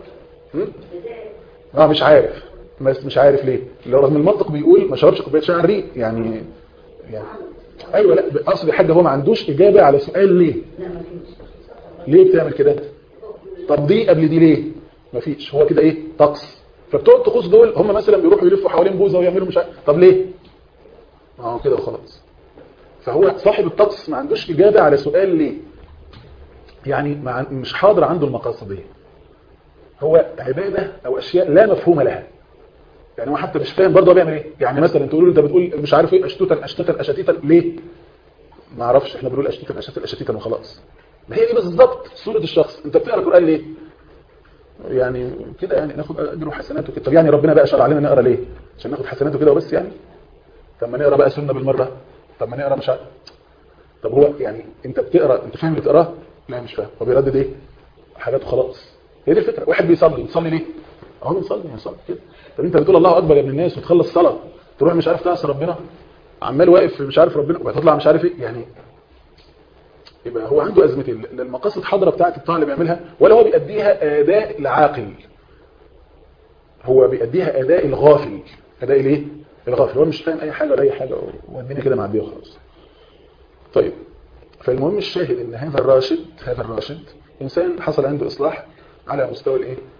S1: اه مش عارف بس مش عارف ليه لو رغم المنطق بيقول ما شربش كوبايه شاي على الريق يعني يعني ايوه لا اقصد حاجه هو ما عندوش اجابه على سؤال ليه ليه بتعمل كده طب دي قبل دي ليه مفيش هو كده ايه طقس فبتوع الطقوس دول هم مثلا بيروحوا يلفوا حوالين بوزه ويعملوا مش عارف طب ليه اه كده وخلاص فهو صاحب الطقس ما عندوش اجابه على سؤال ليه يعني مش حاضر عنده المقاصديه هو عباده او اشياء لا مفهوم لها يعني هو حتى مش فاهم برضه هو بيعمل ايه يعني مثلا تقول له انت بتقول مش عارف ايه اشتوتا اشتوتا اشتيتا ليه ما اعرفش احنا بنقول اشتوتا اشتوتا اشتيتا وخلاص ما هي دي بالظبط صوره الشخص انت بتقرا القران ليه يعني كده يعني ناخد اجر وحسناته كده طب يعني ربنا بقى شرع علينا نقرا ليه عشان ناخد حسناته كده وبس يعني طب ما نقرا بقى سنه بالمره طب ما نقرا مش عارف طب هو يعني انت بتقرا انت فاهم اللي بتقراه لا مش فاهم هو بيردد ايه حاجات وخلاص هي دي الفكره واحد بيصلي بيصلي ليه اهو بيصلي بيصلي كده طب انت بتقول الله اكبر يا ابن الناس وتخلص صلاه تروح مش عارف تعصي ربنا عمال واقف مش عارف ربنا وهتطلع مش عارف ايه يعني يبقى هو عنده ازمتين المقاصد حاضره بتاعه الطاعه اللي بيعملها ولا هو بيأديها اداء العاقل هو بيأديها اداء الغافل اداء الايه الغافل هو مش فاهم اي حاجه ولا اي حاجه والدنيا كده معديه وخلاص طيب فالمهم الشاهد ان هذا الراشد هذا الراشد انسان حصل عنده اصلاح على مستوى الايه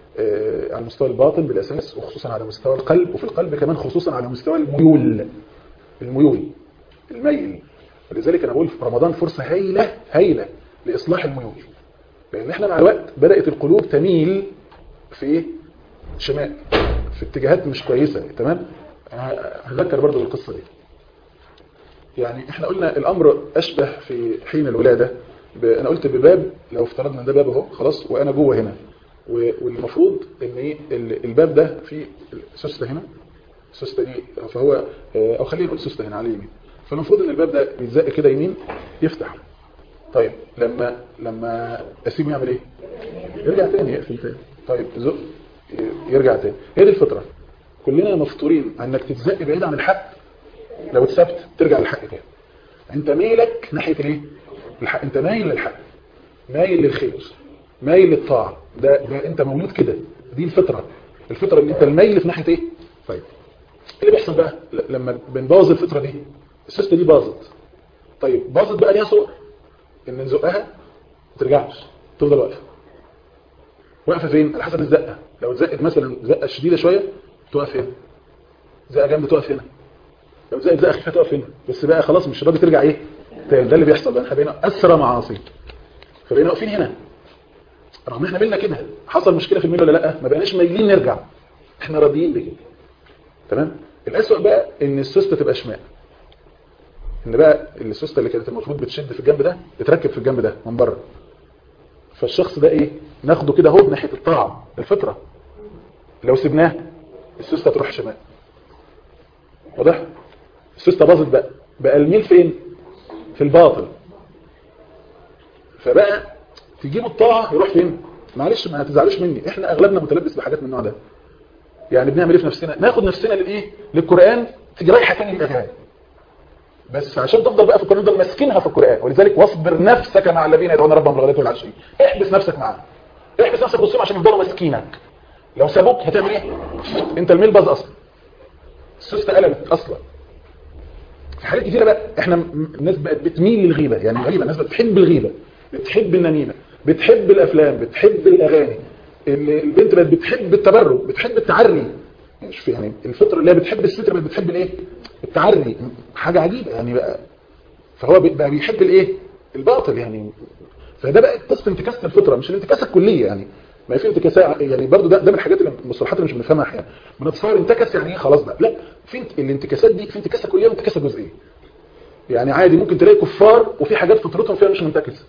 S1: آه، على مستوى الباطن بالاساس وخصوصا على مستوى القلب وفي القلب كمان خصوصا على مستوى الميول الميول الميل ولذلك انا بقول في رمضان فرصه هايله هايله لاصلاح الميول لان احنا مع الوقت بدات القلوب تميل في ايه شمال في اتجاهات مش كويسه تمام هذكر برضو بالقصه دي يعني احنا قلنا الامر اشبه في حين الولاده ب... انا قلت بباب لو افترضنا ده باب اهو خلاص وانا جوه هنا و... والمفروض ان ايه ال- الباب ده فيه سوسته هنا السوسته دي فهو آه، او خلينا نقول سوسته هنا على اليمين فالمفروض ان الباب ده بيتزق كده يمين يفتح طيب لما لما اسيبه يعمل ايه يرجع تاني يقفل تاني طيب زق يرجع تاني هي دي الفطره كلنا مفطورين انك تتزق بعيد عن الحق لو اتثبت ترجع للحق تاني انت ميلك ناحيه الايه الحق انت مايل للحق مايل للخير مايل للطاعه ده, ده انت مولود كده دي الفطره الفطره ان انت الميل في ناحيه ايه طيب ايه اللي بيحصل بقى ل- لما بنبوظ الفطره دي السيستم دي باظت طيب باظت بقى ليها صور ان نزقها ما ترجعش تفضل واقفه واقفه فين على حسب الزقه لو اتزقت مثلا زقه شديده شويه تقف هنا زقه جامده تقف هنا لو زقت زقه خفيفه تقف هنا بس بقى خلاص مش راضي ترجع ايه تاني ده اللي بيحصل بقى احنا بقينا اسرى معاصي فبقينا واقفين هنا رغم احنا ملنا كده حصل مشكله في الميل ولا لا ما بقيناش مايلين نرجع احنا راضيين بكده تمام الاسوأ بقى ان السوسته تبقى شمال ان بقى السوسته اللي كانت المفروض بتشد في الجنب ده تتركب في الجنب ده من بره فالشخص ده ايه ناخده كده اهو ناحيه الطاعه الفطره لو سبناه السوسته تروح شمال واضح السوسته باظت بقى بقى الميل فين في الباطل فبقى تجيب الطاعه يروح فين معلش ما تزعلوش مني احنا اغلبنا متلبس بحاجات من النوع ده يعني بنعمل ايه في نفسنا ناخد نفسنا للايه للقران تيجي رايحه تاني للاغاني بس عشان تفضل بقى في القران تفضل ماسكينها في القران ولذلك واصبر نفسك مع الذين يدعون ربهم بالغداة والعشي احبس نفسك معاهم احبس نفسك وسطهم عشان يفضلوا ماسكينك لو سابوك هتعمل ايه انت الميل باظ اصلا السوسته قلبت اصلا في حاجات كتيره بقى احنا م- الناس بقت بتميل للغيبه يعني غريبه الناس بقت بتحب الغيبه بتحب النميمه بتحب الافلام بتحب الاغاني ال- البنت بقت بتحب التبرج بتحب التعري مش في يعني الفطره اللي هي بتحب الستر بقت بتحب الايه التعري حاجه عجيبه يعني بقى فهو بي- بقى بيحب الايه الباطل يعني فده بقى قصه انتكاسه الفطره مش الانتكاسه الكليه يعني ما في انتكاسه يعني برضو ده ده من الحاجات اللي المصطلحات اللي مش بنفهمها احيانا بنتصور انتكس يعني ايه خلاص بقى لا في انت- الانتكاسات دي في انتكاسه كليه وانتكاسه جزئيه يعني عادي ممكن تلاقي كفار وفي حاجات فطرتهم فيها مش منتكسه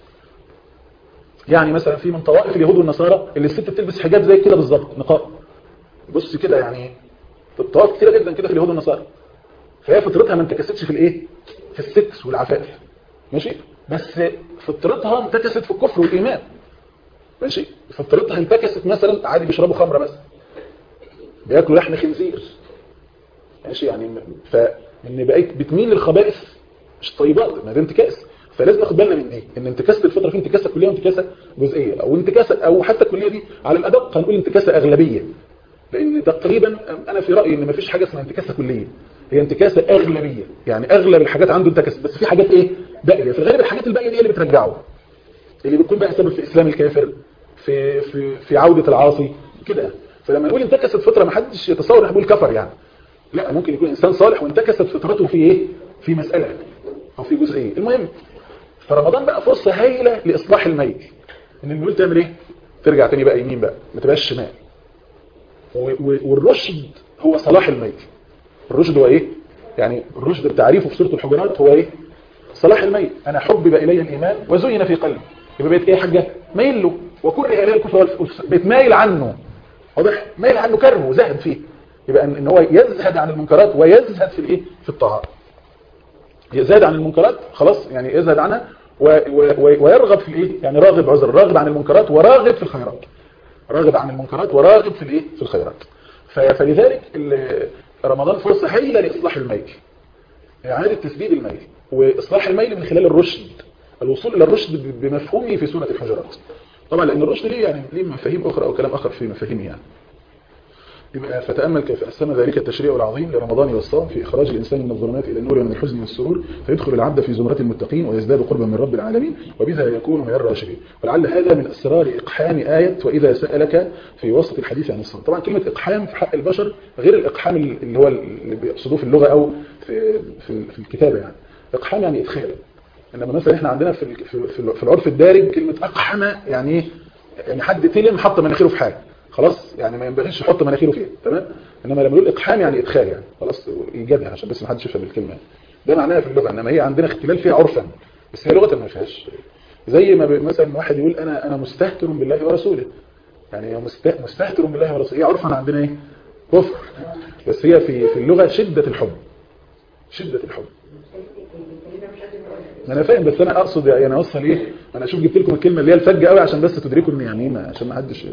S1: يعني مثلا في من طوائف اليهود والنصارى اللي الست بتلبس حجاب زي كده بالظبط نقاب بص كده يعني طوائف كتيره جدا كده في اليهود والنصارى فهي فطرتها ما انتكستش في الايه في الستر والعفاف ماشي بس فطرتها انتكست في الكفر والايمان ماشي فطرتها انتكست مثلا عادي بيشربوا خمره بس بياكلوا لحم خنزير ماشي يعني فان بقيت بتميل للخبائث مش طيبات ما ده انتكاس فلازم ناخد بالنا من دي ان انتكاسه الفطره في انتكاسه كليه وانتكاسه جزئيه او انتكاسه او حتى الكليه دي على الادق هنقول انتكاسه اغلبيه لان تقريبا انا في رايي ان مفيش حاجه اسمها انتكاسه كليه هي انتكاسه اغلبيه يعني اغلب الحاجات عنده انتكست بس في حاجات ايه باقيه في الغالب الحاجات الباقيه دي اللي بترجعه اللي بتكون بقى سبب في اسلام الكافر في في في عوده العاصي كده فلما نقول انتكست فتره ما حدش يتصور ان بيقول كفر يعني لا ممكن يكون انسان صالح وانتكست فطرته في ايه في مساله او في جزئيه المهم فرمضان بقى فرصه هايله لاصلاح الميل ان الميول تعمل ايه ترجع تاني بقى يمين بقى ما تبقاش شمال و- و- والرشد هو صلاح الميل الرشد هو ايه يعني الرشد بتعريفه في سوره الحجرات هو ايه صلاح الميل انا حبب الي الايمان وزين في قلبي يبقى بقيت ايه يا حاجه مايل له وكره الي الكفر والف- بقيت مايل عنه واضح مايل عنه كرهه زاهد فيه يبقى ان إن هو يزهد عن المنكرات ويزهد في الايه في الطاعات يزهد عن المنكرات خلاص يعني يزهد عنها و و و ويرغب في الايه يعني راغب عذر راغب عن المنكرات وراغب في الخيرات راغب عن المنكرات وراغب في الايه في الخيرات ف- فلذلك ال- رمضان فرصه هايله لاصلاح الميل اعاده تسديد الميل واصلاح الميل من خلال الرشد الوصول الى الرشد ب- بمفهومه في سوره الحجرات طبعا لان الرشد ليه يعني ليه مفاهيم اخرى او كلام اخر في مفاهيمه يعني يبقى فتأمل كيف أسلم ذلك التشريع العظيم لرمضان والصوم في إخراج الإنسان من الظلمات إلى النور ومن الحزن والسرور فيدخل العبد في زمرة المتقين ويزداد قربا من رب العالمين وبذا يكون من الراشدين ولعل هذا من أسرار إقحام آية وإذا سألك في وسط الحديث عن الصوم طبعا كلمة إقحام في حق البشر غير الإقحام اللي هو اللي بيقصدوه في اللغة أو في, في, في الكتابة يعني إقحام يعني إدخال إنما مثلا إحنا عندنا في في, في العرف الدارج كلمة أقحم يعني إيه؟ يعني حد تلم حط مناخيره في حاجة خلاص يعني ما ينبغيش يحط مناخيره فيها تمام انما لما نقول اقحام يعني ادخال يعني خلاص ايجابي عشان بس ما حدش يفهم الكلمه ده معناها في اللغه انما هي عندنا اختلال فيها عرفا بس هي لغه ما فيهاش زي ما مثلا واحد يقول انا انا مستهتر بالله ورسوله يعني مستهتر بالله ورسوله هي عرفا عندنا ايه كفر بس هي في في اللغه شده الحب شده الحب انا فاهم بس انا اقصد يعني اوصل ايه انا اشوف جبت لكم الكلمه اللي هي الفجه قوي عشان بس تدركوا ان يعني ما عشان ما حدش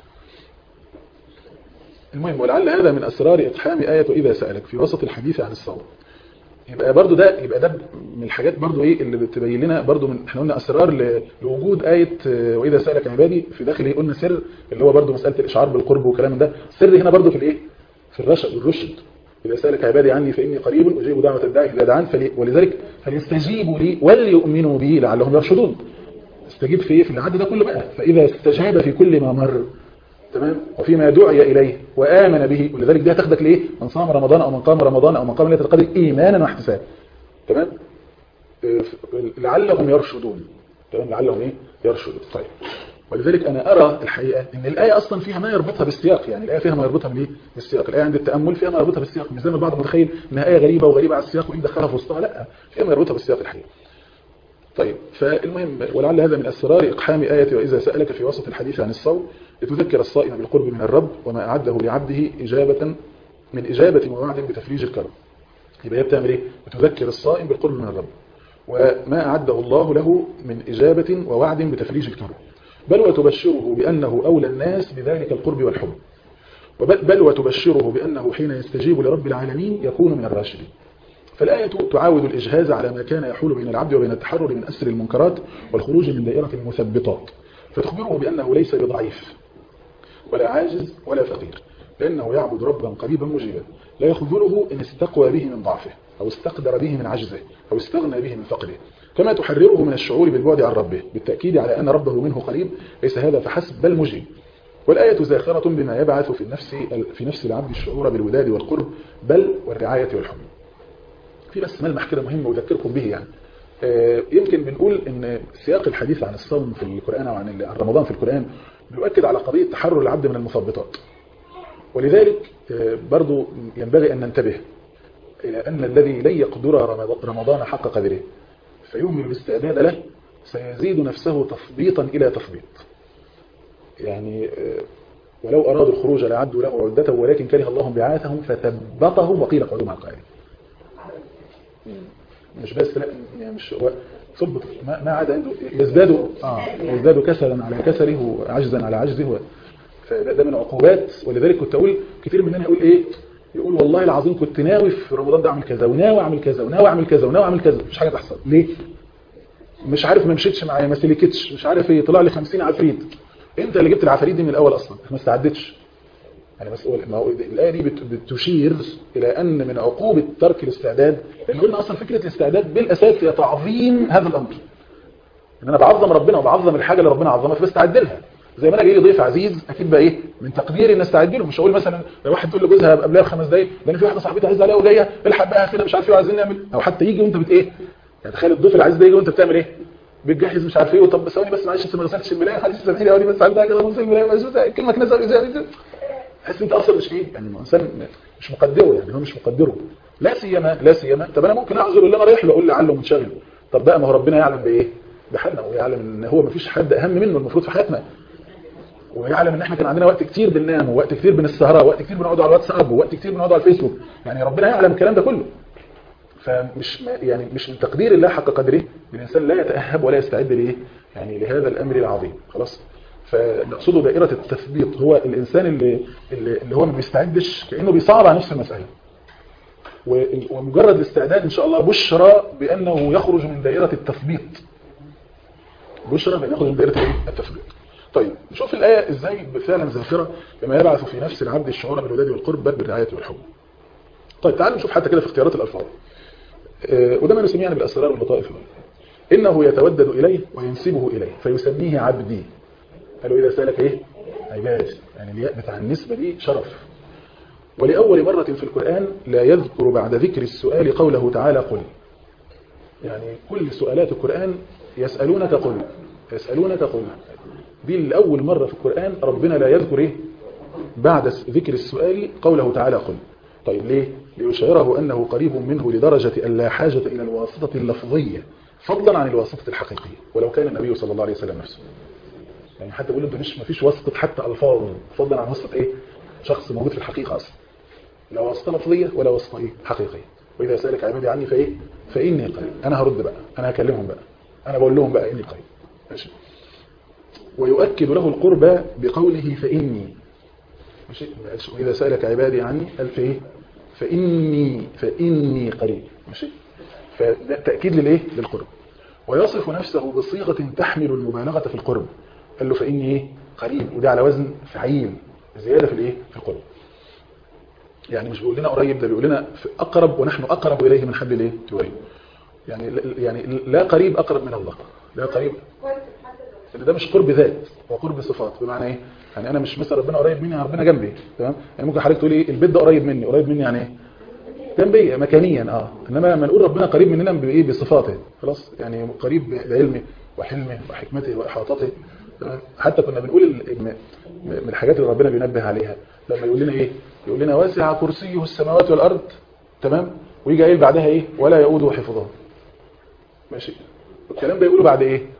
S1: المهم ولعل هذا من أسرار إقحام آية وإذا سألك في وسط الحديث عن الصوم يبقى برضو ده يبقى ده من الحاجات برضو ايه اللي بتبين لنا برضو من احنا قلنا اسرار لوجود آية واذا سألك عبادي في داخل ايه قلنا سر اللي هو برضو مسألة الاشعار بالقرب وكلام ده سر هنا برضو في الايه في الرشد والرشد إذا سألك عبادي عني فإني قريب أجيب دعوة الداعي إذا دعان فلي ولذلك فليستجيبوا لي وليؤمنوا بي لعلهم يرشدون استجيب في ايه في العد ده كله بقى فإذا استجاب في كل ما مر تمام وفيما دعي إليه وآمن به ولذلك دي هتاخدك ليه من صام رمضان أو من قام رمضان أو من قام ليلة القدر إيمانا واحتسابا تمام لعلهم يرشدون تمام لعلهم ايه يرشدون طيب ولذلك أنا أرى الحقيقة أن الآية أصلا فيها ما يربطها بالسياق يعني الآية فيها ما يربطها بالايه بالسياق الآية عند التأمل فيها ما يربطها بالسياق مش زي ما البعض متخيل إنها آية غريبة وغريبة على السياق وإن دخلها في وسطها لا فيها ما يربطها بالسياق الحقيقة طيب فالمهم ولعل هذا من أسرار إقحام آية وإذا سألك في وسط الحديث عن الصوم لتذكر الصائم بالقرب من الرب وما أعده لعبده إجابة من إجابة ووعد بتفريج الكرب يبقى هي بتعمل إيه؟ بتذكر الصائم بالقرب من الرب وما أعده الله له من إجابة ووعد بتفريج الكرب بل وتبشره بأنه أولى الناس بذلك القرب والحب وبل بل وتبشره بأنه حين يستجيب لرب العالمين يكون من الراشدين فالآية تعاود الإجهاز على ما كان يحول بين العبد وبين التحرر من أسر المنكرات والخروج من دائرة المثبطات فتخبره بأنه ليس بضعيف ولا عاجز ولا فقير لأنه يعبد ربا قريبا مجيبا لا يخذله إن استقوى به من ضعفه أو استقدر به من عجزه أو استغنى به من فقره كما تحرره من الشعور بالبعد عن ربه بالتأكيد على أن ربه منه قريب ليس هذا فحسب بل مجيب والآية زاخرة بما يبعث في النفس في نفس العبد الشعور بالوداد والقرب بل والرعاية والحب في بس ملمح كده مهم أذكركم به يعني يمكن بنقول ان سياق الحديث عن الصوم في القرآن او عن رمضان في القرآن بيؤكد على قضية تحرر العبد من المثبطات ولذلك برضو ينبغي أن ننتبه إلى أن الذي لن يقدر رمضان حق قدره فيهمل الاستعداد له سيزيد نفسه تثبيطا إلى تثبيط يعني ولو أرادوا الخروج لعدوا له عدته ولكن كره الله بعاثهم فثبطهم وقيل قعدوا مع القائلين مش بس لا يعني مش هو ثبت ما, ما عاد عنده يزداد اه يزداد كسلا على كسله وعجزا على عجزه فده من عقوبات ولذلك كنت اقول كتير مننا يقول ايه يقول والله العظيم كنت ناوي في رمضان ده اعمل كذا وناوي اعمل كذا وناوي اعمل كذا وناوي اعمل كذا مش حاجه تحصل ليه مش عارف ما مشيتش معايا ما سلكتش مش عارف ايه طلع لي 50 عفريت انت اللي جبت العفاريت دي من الاول اصلا ما استعدتش يعني بس ما هو الايه دي بتشير الى ان من عقوبه ترك الاستعداد لان قلنا اصلا فكره الاستعداد بالاساس هي تعظيم هذا الامر ان انا بعظم ربنا وبعظم الحاجه اللي ربنا عظمها فبستعد لها زي ما انا جاي لي ضيف عزيز اكيد بقى ايه من تقديري ان استعد له مش هقول مثلا لو واحد تقول لجوزها قبلها بخمس دقايق ده انا في واحده صاحبتي عايزه عليها وجايه الحق بقى كده مش عارف ايه عايزين نعمل او حتى يجي وانت بت ايه يعني تخيل الضيف العزيز ده يجي وانت بتعمل ايه بتجهز مش عارف ايه طب ثواني بس معلش انت ما غسلتش الملايه معلش سامحيني قوي بس عندها كده نص الملايه كلمه نزل ازاي تحس انت اصلا مش ايه يعني الانسان مش مقدره يعني هو مش مقدره لا سيما لا سيما طب انا ممكن اعذر اللي انا رايح له اقول لعله منشغل طب بقى ما هو ربنا يعلم بايه بحالنا ويعلم ان هو ما فيش حد اهم منه المفروض في حياتنا ويعلم ان احنا كان عندنا وقت كتير بننام ووقت كتير بنسهر ووقت كتير بنقعد على الواتساب ووقت كتير بنقعد على الفيسبوك يعني ربنا يعلم الكلام ده كله فمش يعني مش من تقدير الله حق قدره الانسان لا يتاهب ولا يستعد لايه يعني لهذا الامر العظيم خلاص فنقصده دائرة التثبيط هو الإنسان اللي, اللي هو ما بيستعدش كأنه بيصعب على نفس المسألة ومجرد الاستعداد إن شاء الله بشرى بأنه يخرج من دائرة التثبيط بشرى بأنه يخرج من دائرة التثبيط طيب نشوف الآية ازاي فعلا ذاكرة بما يبعث في نفس العبد الشعور بالوداد والقرب بل بالرعاية والحب طيب تعالوا نشوف حتى كده في اختيارات الألفاظ آه، وده ما نسميه يعني بالأسرار واللطائف إنه يتودد إليه وينسبه إليه فيسميه عبدي قالوا إذا سألك إيه عباد يعني الياء بتاع النسبة دي شرف ولأول مرة في القرآن لا يذكر بعد ذكر السؤال قوله تعالى قل يعني كل سؤالات القرآن يسألونك قل يسألونك قل دي لأول مرة في القرآن ربنا لا يذكر إيه بعد ذكر السؤال قوله تعالى قل طيب ليه؟ ليشعره أنه قريب منه لدرجة أن لا حاجة إلى الواسطة اللفظية فضلا عن الواسطة الحقيقية ولو كان النبي صلى الله عليه وسلم نفسه يعني حتى بيقول انت مش مفيش واسطة حتى ألفاظ فضلا عن واسطة إيه؟ شخص موجود في الحقيقة أصلا لا واسطة لفظية ولا واسطة إيه؟ حقيقية وإذا سألك عبادي عني فإيه؟ فإني قريب أنا هرد بقى أنا هكلمهم بقى أنا بقول لهم بقى إني قريب ماشي ويؤكد له القربى بقوله فإني ماشي وإذا سألك عبادي عني قال في إيه؟ فإني فإني قريب ماشي فده تأكيد للإيه؟ للقرب ويصف نفسه بصيغة تحمل المبالغة في القرب قال له فإني إيه؟ قريب وده على وزن فعيل زيادة في الإيه؟ في القرب يعني مش بيقول لنا قريب ده بيقول لنا في أقرب ونحن أقرب إليه من حبل الإيه؟ الوريد يعني يعني لا قريب أقرب من الله لا قريب ان ده مش قرب ذات هو قرب صفات بمعنى ايه يعني انا مش مثلا ربنا قريب مني يعني ربنا جنبي تمام يعني ممكن حضرتك تقول ايه البيت ده قريب مني قريب مني يعني ايه جنبي مكانيا اه انما لما نقول ربنا قريب مننا بايه بصفاته خلاص يعني قريب بعلمه وحلمه وحكمته واحاطته تمام حتى كنا بنقول ال- م- من الحاجات اللي ربنا بينبه عليها لما يقول لنا ايه يقول لنا واسع كرسيه السماوات والارض تمام ويجي قايل بعدها ايه ولا يؤوده حفظه ماشي الكلام ده يقوله بعد ايه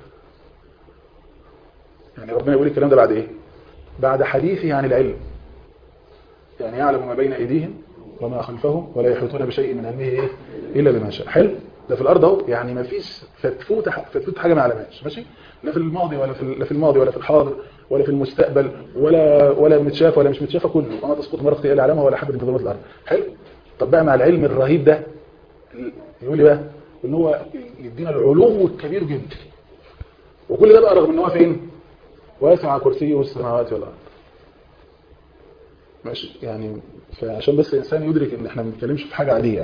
S1: يعني ربنا يقول الكلام ده بعد ايه بعد حديثه عن العلم يعني يعلم ما بين ايديهم وما خلفهم ولا يحيطون بشيء من علمه ايه الا بما شاء حلو ده في الارض اهو يعني ما فيش فتفوت فتفوت حاجه ما علمهاش ماشي لا في الماضي ولا في لا في الماضي ولا في الحاضر ولا في المستقبل ولا ولا متشاف ولا مش متشافه كله وما تسقط مرقه الا علمها ولا حبه في ظلمات الارض حلو طب بقى مع العلم الرهيب ده يقول لي بقى ان هو يدينا العلو الكبير جدا وكل ده بقى رغم ان هو فين واسع كرسيه السماوات والارض ماشي يعني فعشان بس الانسان يدرك ان احنا ما بنتكلمش في حاجه عاديه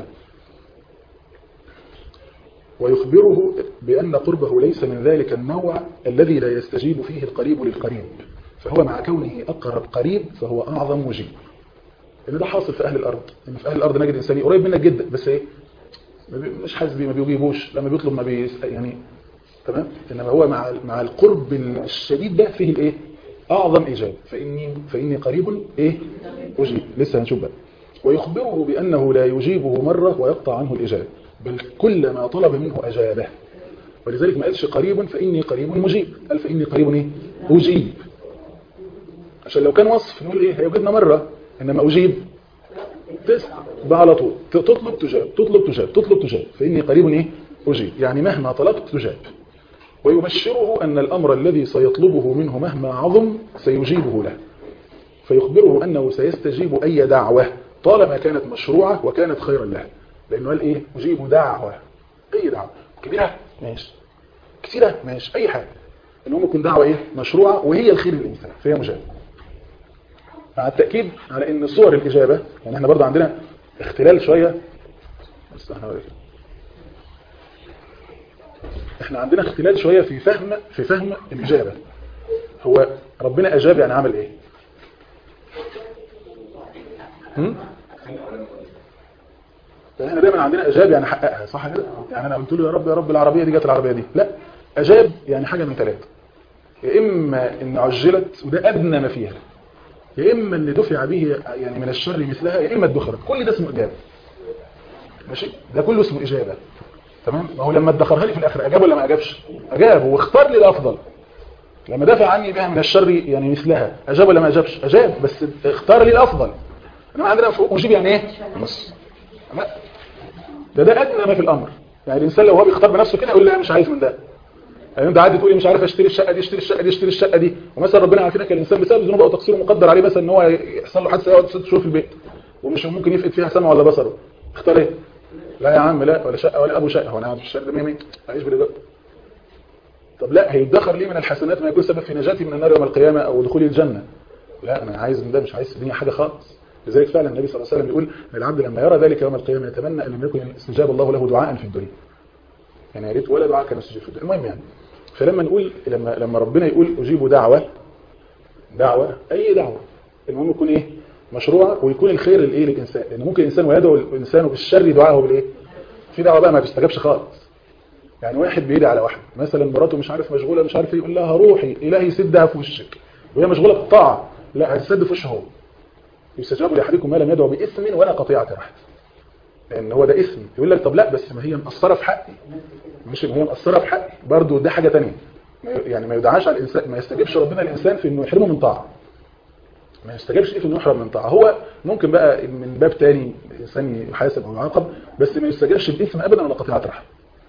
S1: ويخبره بان قربه ليس من ذلك النوع الذي لا يستجيب فيه القريب للقريب فهو مع كونه اقرب قريب فهو اعظم مجيب ان ده حاصل في اهل الارض ان في اهل الارض نجد انسان قريب منك جدا بس ايه ما بي- مش حاسس بيه ما بيجيبوش لما بيطلب ما بي يعني تمام انما هو مع مع القرب الشديد ده فيه الايه اعظم اجابه فاني فاني قريب ايه اجيب لسه هنشوف بقى ويخبره بانه لا يجيبه مره ويقطع عنه الاجابه بل كلما طلب منه اجابه ولذلك ما قالش قريب فاني قريب مجيب قال فاني قريب ايه اجيب عشان لو كان وصف نقول ايه هيوجدنا مره انما اجيب تسعى بقى على طول ت- تطلب تجاب تطلب تجاب تطلب تجاب فاني قريب ايه اجيب يعني مهما طلبت تجاب ويبشره أن الأمر الذي سيطلبه منه مهما عظم سيجيبه له فيخبره أنه سيستجيب أي دعوة طالما كانت مشروعة وكانت خيرا له لأنه قال إيه أجيب دعوة أي دعوة كبيرة ماشي كثيرة ماشي أي حاجة إنه ممكن دعوة إيه مشروعة وهي الخير للإنسان فهي مجابة مع التأكيد على أن صور الإجابة يعني احنا برضه عندنا اختلال شوية بس احنا وريك. احنا عندنا اختلال شوية في فهم في فهم الإجابة هو ربنا أجاب يعني عمل ايه هم؟ احنا دايما عندنا أجاب يعني حققها صح كده يعني أنا قلت له يا رب يا رب العربية دي جت العربية دي لا أجاب يعني حاجة من ثلاثة يا إما إن عجلت وده أدنى ما فيها يا إما إن دفع به يعني من الشر مثلها يا إما ادخرت كل ده اسمه إجابة ماشي ده كله اسمه إجابة تمام ما هو لما ادخرها لي في الاخر اجاب ولا ما اجابش اجاب واختار لي الافضل لما دافع عني بها من الشر يعني مثلها اجاب ولا ما اجابش اجاب بس اختار لي الافضل انا عندنا فوق مجيب يعني ايه نص لا ده ده ادنى ما في الامر يعني الانسان لو هو بيختار بنفسه كده يقول لا مش عايز من ده يعني انت عادي تقول لي مش عارف اشتري الشقه دي اشتري الشقه دي اشتري الشقه دي ومثلا ربنا عارفين ان الانسان بسبب ذنوبه او تقصيره مقدر عليه مثلا ان هو يحصل له حادثه يقعد ست شهور في البيت ومش ممكن يفقد فيها سمعه ولا بصره اختار ايه لا يا عم لا ولا شقه ولا ابو شقه هو انا قاعد في الشقه ده مين مين عايش بالإيجار طب لا هيدخر لي من الحسنات ما يكون سبب في نجاتي من النار يوم القيامه او دخولي الجنه لا انا عايز من ده مش عايز الدنيا حاجه خالص لذلك فعلا النبي صلى الله عليه وسلم يقول ان العبد لما يرى ذلك يوم القيامه يتمنى ان لم يكن استجاب الله له دعاء في الدنيا يعني يا ريت ولا دعاء كان استجاب في الدنيا المهم يعني فلما نقول لما لما ربنا يقول اجيب دعوه دعوه اي دعوه المهم يكون ايه مشروع ويكون الخير الايه للانسان لان ممكن الانسان ويدعو الانسان بالشر دعاءه بالايه في دعوه بقى ما بيستجابش خالص يعني واحد بيدعي على واحد مثلا مراته مش عارف مشغوله مش عارف ايه يقول لها روحي الهي سدها في وشك وهي مشغوله بالطاعه لا هتسد في وشها هو يستجاب لاحدكم ما لم يدعو باثم ولا قطيعه رحم لان هو ده اسم يقول لك طب لا بس ما هي مقصره في حقي مش ما هي مقصره في حقي برضه ده حاجه ثانيه يعني ما يدعاش على الانسان ما يستجيبش ربنا الانسان في انه يحرمه من طاعه ما يستجابش ليه في انه يحرم من طاعه هو ممكن بقى من باب تاني الانسان يحاسب او يعاقب بس ما يستجابش باثم ابدا ولا قطيعه رحم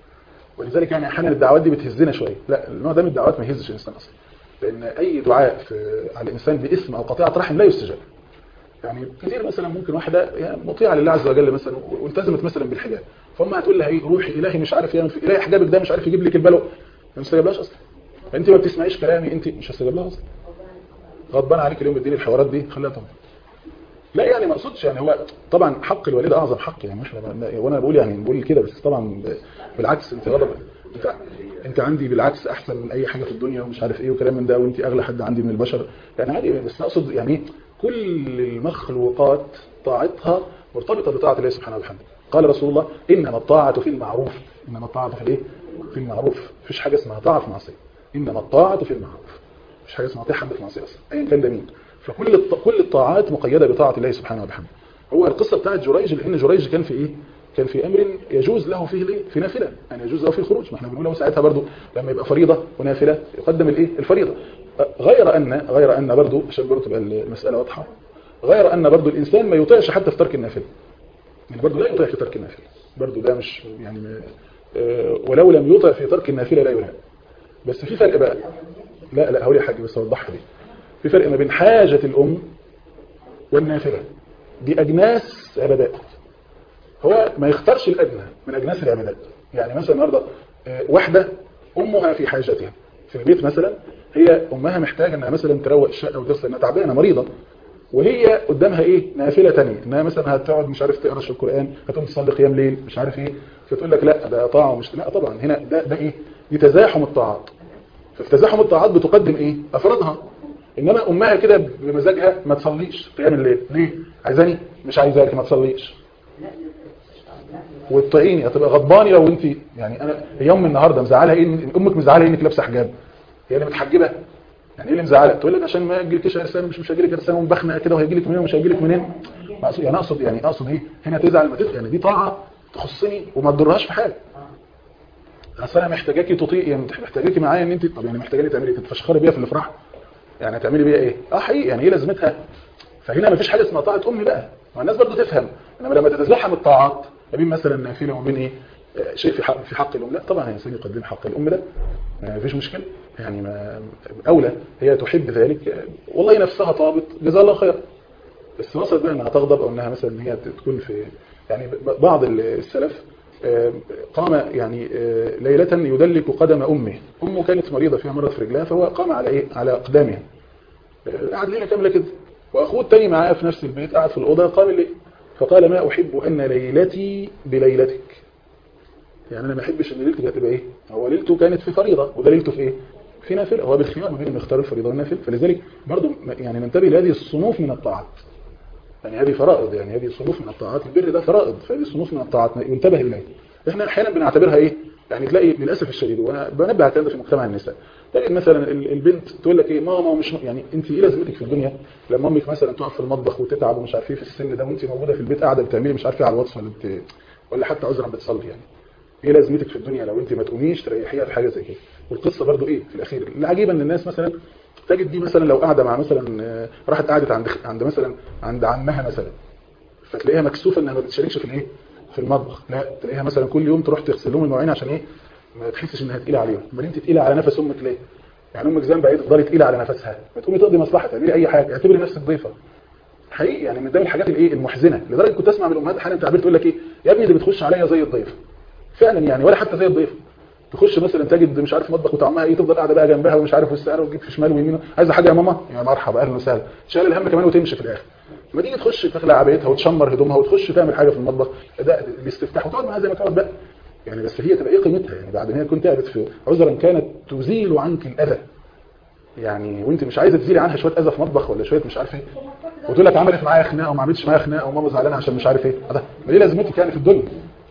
S1: ولذلك يعني احيانا الدعوات دي بتهزنا شويه لا النوع ده من الدعوات ما يهزش الانسان اصلا لان اي دعاء في على الانسان باسم او قطيعه رحم لا يستجاب يعني كثير مثلا ممكن واحده يعني مطيعه لله عز وجل مثلا والتزمت مثلا بالحجاب فهم هتقول لها ايه روحي الهي مش عارف يعني الهي حجابك ده مش عارف يجيب لك البلو ما يستجابلهاش اصلا انت ما بتسمعيش كلامي انت مش هستجاب لها اصلا غضبان عليك اليوم بالدين الحوارات دي خليها طبعا لا يعني ما اقصدش يعني هو طبعا حق الوالد اعظم حق يعني مش وانا بقول يعني بقول كده بس طبعا بالعكس انت غضب انت انت عندي بالعكس احسن من اي حاجه في الدنيا ومش عارف ايه وكلام من ده وانت اغلى حد عندي من البشر يعني عادي بس اقصد يعني كل المخلوقات طاعتها مرتبطه بطاعه الله سبحانه وتعالى قال رسول الله انما الطاعه في المعروف انما الطاعه في الايه في المعروف مفيش حاجه اسمها طاعه في معصيه انما الطاعه في المعروف مفيش حاجه اسمها طاعه حد في معصيه اصلا ايا كان ده مين فكل الط... كل الطاعات مقيده بطاعه الله سبحانه وتعالى هو القصه بتاعت جريج لان جريج كان في ايه كان في امر يجوز له فيه الايه في نافله يعني يجوز له فيه الخروج ما احنا بنقول له ساعتها برضو لما يبقى فريضه ونافله يقدم الايه الفريضه غير ان غير ان برضو عشان برضو تبقى المساله واضحه غير ان برضو الانسان ما يطيعش حتى في ترك النافله يعني برضو لا يطيع في ترك النافله برضو ده مش يعني ما ولو لم يطع في ترك النافله لا يلام بس في فرق بقى لا لا هقول حاجه بس اوضحها دي في فرق ما بين حاجه الام والنافله دي اجناس عبادات هو ما يختارش الادنى من اجناس العبادات يعني مثلا النهارده واحده امها في حاجتها في البيت مثلا هي امها محتاجه انها مثلا تروق الشقه وتغسل انها تعبانه مريضه وهي قدامها ايه نافله ثانيه انها مثلا هتقعد مش عارف تقرا القران هتقوم تصلي قيام ليل مش عارف ايه فتقول لك لا ده طاعه ومش لا طبعا هنا ده ده ايه دي تزاحم الطاعات ففي تزاحم الطاعات بتقدم ايه افرادها انما امها كده بمزاجها ما تصليش قيام الليل ليه عايزاني مش عايزاكي ما تصليش وتطيعيني هتبقى غضباني لو انت يعني انا يوم النهارده مزعلها ايه امك مزعلها انك لابسه حجاب هي اللي متحجبه يعني ايه اللي مزعلك تقول لك عشان ما يجيلكش ارسال مش مش هيجيلك ارسال ومبخنه كده وهيجي لك منين ومش هيجي لك منين يعني اقصد يعني اقصد ايه هنا تزعل ما تزعل يعني دي طاعه تخصني وما تضرهاش في حاجه اصل انا محتاجاكي تطيعي يعني محتاجاكي معايا ان انت طب يعني محتاجاني تعملي تتفشخري بيها في الافراح يعني هتعملي بيها ايه اه حقيقي يعني ايه لازمتها فهنا ما فيش حاجه اسمها طاعه امي بقى ما الناس برضو تفهم انما لما تتزاحم الطاعات ما بين مثلا نافله وما بين ايه شيء في حق في حق الام لا طبعا الانسان يقدم حق الام ده ما فيش مشكله يعني ما اولى هي تحب ذلك والله نفسها طابت جزاها الله خير بس وصلت بقى انها تغضب او انها مثلا هي تكون في يعني بعض السلف قام يعني ليلة يدلك قدم أمه أمه كانت مريضة فيها مرض في رجلها فهو قام على إيه على أقدامها قعد ليلة كاملة كده وأخوه التاني معاه في نفس البيت قعد في الأوضة قام الليل فقال ما أحب أن ليلتي بليلتك يعني أنا ما أحبش أن ليلتك هتبقى إيه هو ليلته كانت في فريضة وده ليلته في إيه في نافلة هو بالخيار ما بين نختار الفريضة والنافلة فلذلك برضو يعني ننتبه لهذه الصنوف من الطاعات يعني هذه فرائض يعني هذه صنوف من الطاعات البر ده فرائض فهذه صنوف من الطاعات ينتبه إليه احنا احيانا بنعتبرها ايه يعني تلاقي للاسف الشديد وانا بنبه على الكلام في مجتمع النساء تلاقي مثلا البنت تقول لك ايه ماما مش يعني انت ايه لازمتك في الدنيا لما امك مثلا تقف في المطبخ وتتعب ومش عارف ايه في السن ده وانت موجوده في البيت قاعده بتعملي مش عارف ايه على الواتس ولا بت... ولا حتى عذرا بتصلي يعني ايه لازمتك في الدنيا لو انت ما تقوميش تريحيها في حاجه زي كده والقصه برضو ايه في الاخير العجيبه ان الناس مثلا تجد دي مثلا لو قاعده مع مثلا راحت قعدت عند عند مثلا عند عمها مثلا فتلاقيها مكسوفه انها ما بتشاركش في الايه في المطبخ لا تلاقيها مثلا كل يوم تروح تغسل لهم المواعين عشان ايه ما تحسش انها تقيله عليهم امال انت تقيله على نفس امك ليه يعني امك ذنب بعيد تفضلي تقيله على نفسها ما تقومي تقضي مصلحه تعملي اي حاجه اعتبري نفسك ضيفه حقيقي يعني من ده الحاجات الايه المحزنه لدرجه كنت اسمع من الامهات احيانا تعبير تقول لك ايه يا ابني اللي بتخش عليا زي الضيف فعلا يعني ولا حتى زي الضيف تخش مثلا تجد مش عارف مطبخ وطعمها ايه تفضل قاعده بقى جنبها ومش عارف والسعر وتجيب في شمال ويمين عايزه حاجه يا ماما يا مرحبا اهلا وسهلا شايل الهم كمان وتمشي في الاخر لما تيجي تخش تخلع عبايتها وتشمر هدومها وتخش تعمل حاجه في المطبخ ده الاستفتاح وتقعد معاها زي ما تقعد بقى يعني بس هي تبقى ايه قيمتها يعني بعد ما هي كنت قاعده في عذرا كانت تزيل عنك الاذى يعني وانت مش عايزه تزيلي عنها شويه اذى في مطبخ ولا شويه مش عارف ايه وتقول لك عملت معايا خناقه وما عملتش معايا خناقه وماما زعلانه عشان مش عارف ايه ده ما دي لازمتك يعني في الدنيا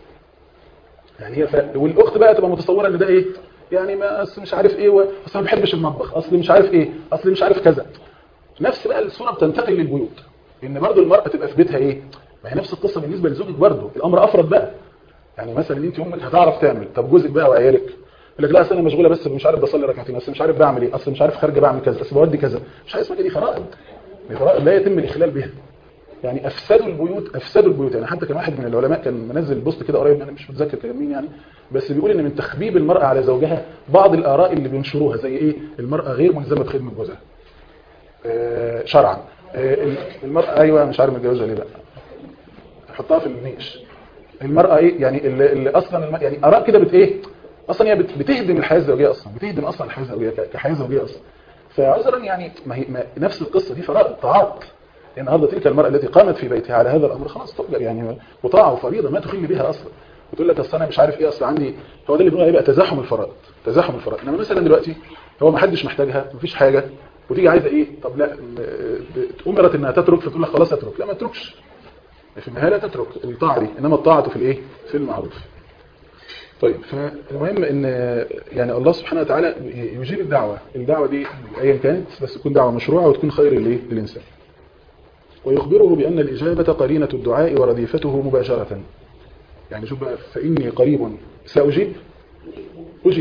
S1: يعني هي ف... والاخت بقى تبقى متصوره ان ده ايه يعني ما اصل مش عارف ايه و... اصل ما بحبش المطبخ اصل مش عارف ايه اصل مش عارف كذا نفس بقى الصوره بتنتقل للبيوت ان برضو المراه تبقى في بيتها ايه ما هي نفس القصه بالنسبه لزوجك برضو الامر افرض بقى يعني مثلا انت امك هتعرف تعمل طب جوزك بقى وعيالك يقول لك لا اصل انا مشغوله بس مش عارف بصلي ركعتين اصل مش عارف بعمل ايه اصل مش عارف خارجه بعمل كذا اصل بودي كذا مش عايز اسمها دي فرائض دي فرائض لا يتم الاخلال بها يعني افسدوا البيوت افسدوا البيوت يعني حتى كان واحد من العلماء كان منزل بوست كده قريب انا مش متذكر كان مين يعني بس بيقول ان من تخبيب المراه على زوجها بعض الاراء اللي بينشروها زي ايه المراه غير ملزمه بخدمه جوزها آه شرعا آه المراه ايوه مش عارف متجوزها ليه بقى حطها في النيش المراه ايه يعني اللي, اللي اصلا الم... يعني اراء كده بت ايه اصلا هي بت... بتهدم الحياه الزوجيه اصلا بتهدم اصلا الحياه الزوجيه كحياه زوجيه اصلا فعذرا يعني ما هي ما نفس القصه دي فرائض طاعات النهارده تلك المرأة التي قامت في بيتها على هذا الأمر خلاص تقدر يعني وطاعة وفريضة ما تخل بها أصلا وتقول لك أصل أنا مش عارف إيه أصل عندي هو ده اللي بنقول يبقى تزاحم الفرائض تزاحم الفرائض إنما مثلا دلوقتي هو ما حدش محتاجها مفيش حاجة وتيجي عايزة إيه طب لا أمرت إنها تترك فتقول لك خلاص اترك لا ما تتركش في النهاية لا تترك الطاعة دي إنما الطاعة في الإيه في المعروف طيب فالمهم ان يعني الله سبحانه وتعالى يجيب الدعوة الدعوة دي ايا كانت بس تكون دعوة مشروعة وتكون خير للايه للإنسان ويخبره بأن الإجابة قرينة الدعاء ورديفته مباشرة يعني شوف بقى فإني قريب سأجيب أجيب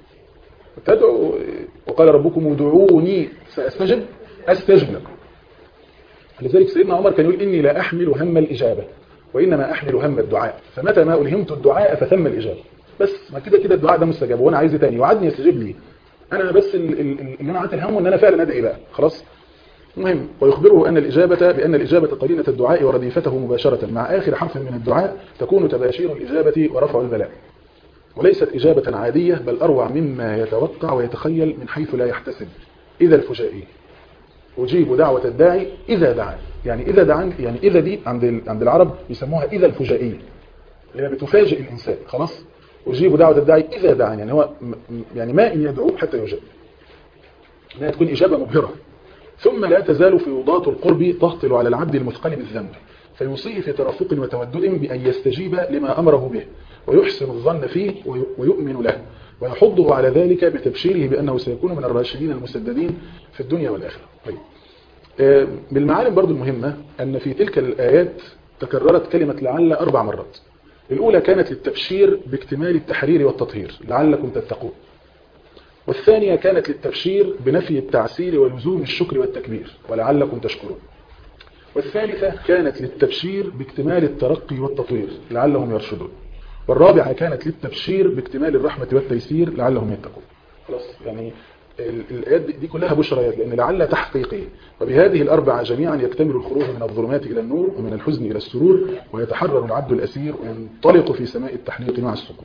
S1: تدعو وقال ربكم ادعوني سأستجب أستجب لكم لذلك سيدنا عمر كان يقول إني لا أحمل هم الإجابة وإنما أحمل هم الدعاء فمتى ما ألهمت الدعاء فثم الإجابة بس ما كده كده الدعاء ده مستجاب وأنا عايز تاني وعدني يستجيب لي أنا بس اللي أنا عايز الهم إن أنا فعلا أدعي بقى خلاص مهم ويخبره أن الإجابة بأن الإجابة قرينة الدعاء ورديفته مباشرة مع آخر حرف من الدعاء تكون تباشير الإجابة ورفع البلاء وليست إجابة عادية بل أروع مما يتوقع ويتخيل من حيث لا يحتسب إذا الفجائي أجيب دعوة الداعي إذا دعا يعني إذا دعا يعني إذا دي عند عند العرب يسموها إذا الفجائية اللي هي بتفاجئ الإنسان خلاص أجيب دعوة الداعي إذا دعا يعني هو يعني ما إن يدعو حتى يجاب إنها تكون إجابة مبهرة ثم لا تزال فيوضات القرب تهطل على العبد المثقل بالذنب فيوصيه في ترفق وتودد بأن يستجيب لما أمره به ويحسن الظن فيه ويؤمن له ويحضه على ذلك بتبشيره بأنه سيكون من الراشدين المسددين في الدنيا والآخرة طيب. بالمعالم برضو المهمة أن في تلك الآيات تكررت كلمة لعل أربع مرات الأولى كانت للتبشير باكتمال التحرير والتطهير لعلكم تتقون والثانية كانت للتبشير بنفي التعسير ولزوم الشكر والتكبير ولعلكم تشكرون والثالثة كانت للتبشير باكتمال الترقي والتطوير لعلهم يرشدون والرابعة كانت للتبشير باكتمال الرحمة والتيسير لعلهم يتقون خلاص يعني الآيات دي كلها بشريات لأن لعل تحقيقه وبهذه الأربعة جميعا يكتمل الخروج من الظلمات إلى النور ومن الحزن إلى السرور ويتحرر العبد الأسير وينطلق في سماء التحليق مع السكور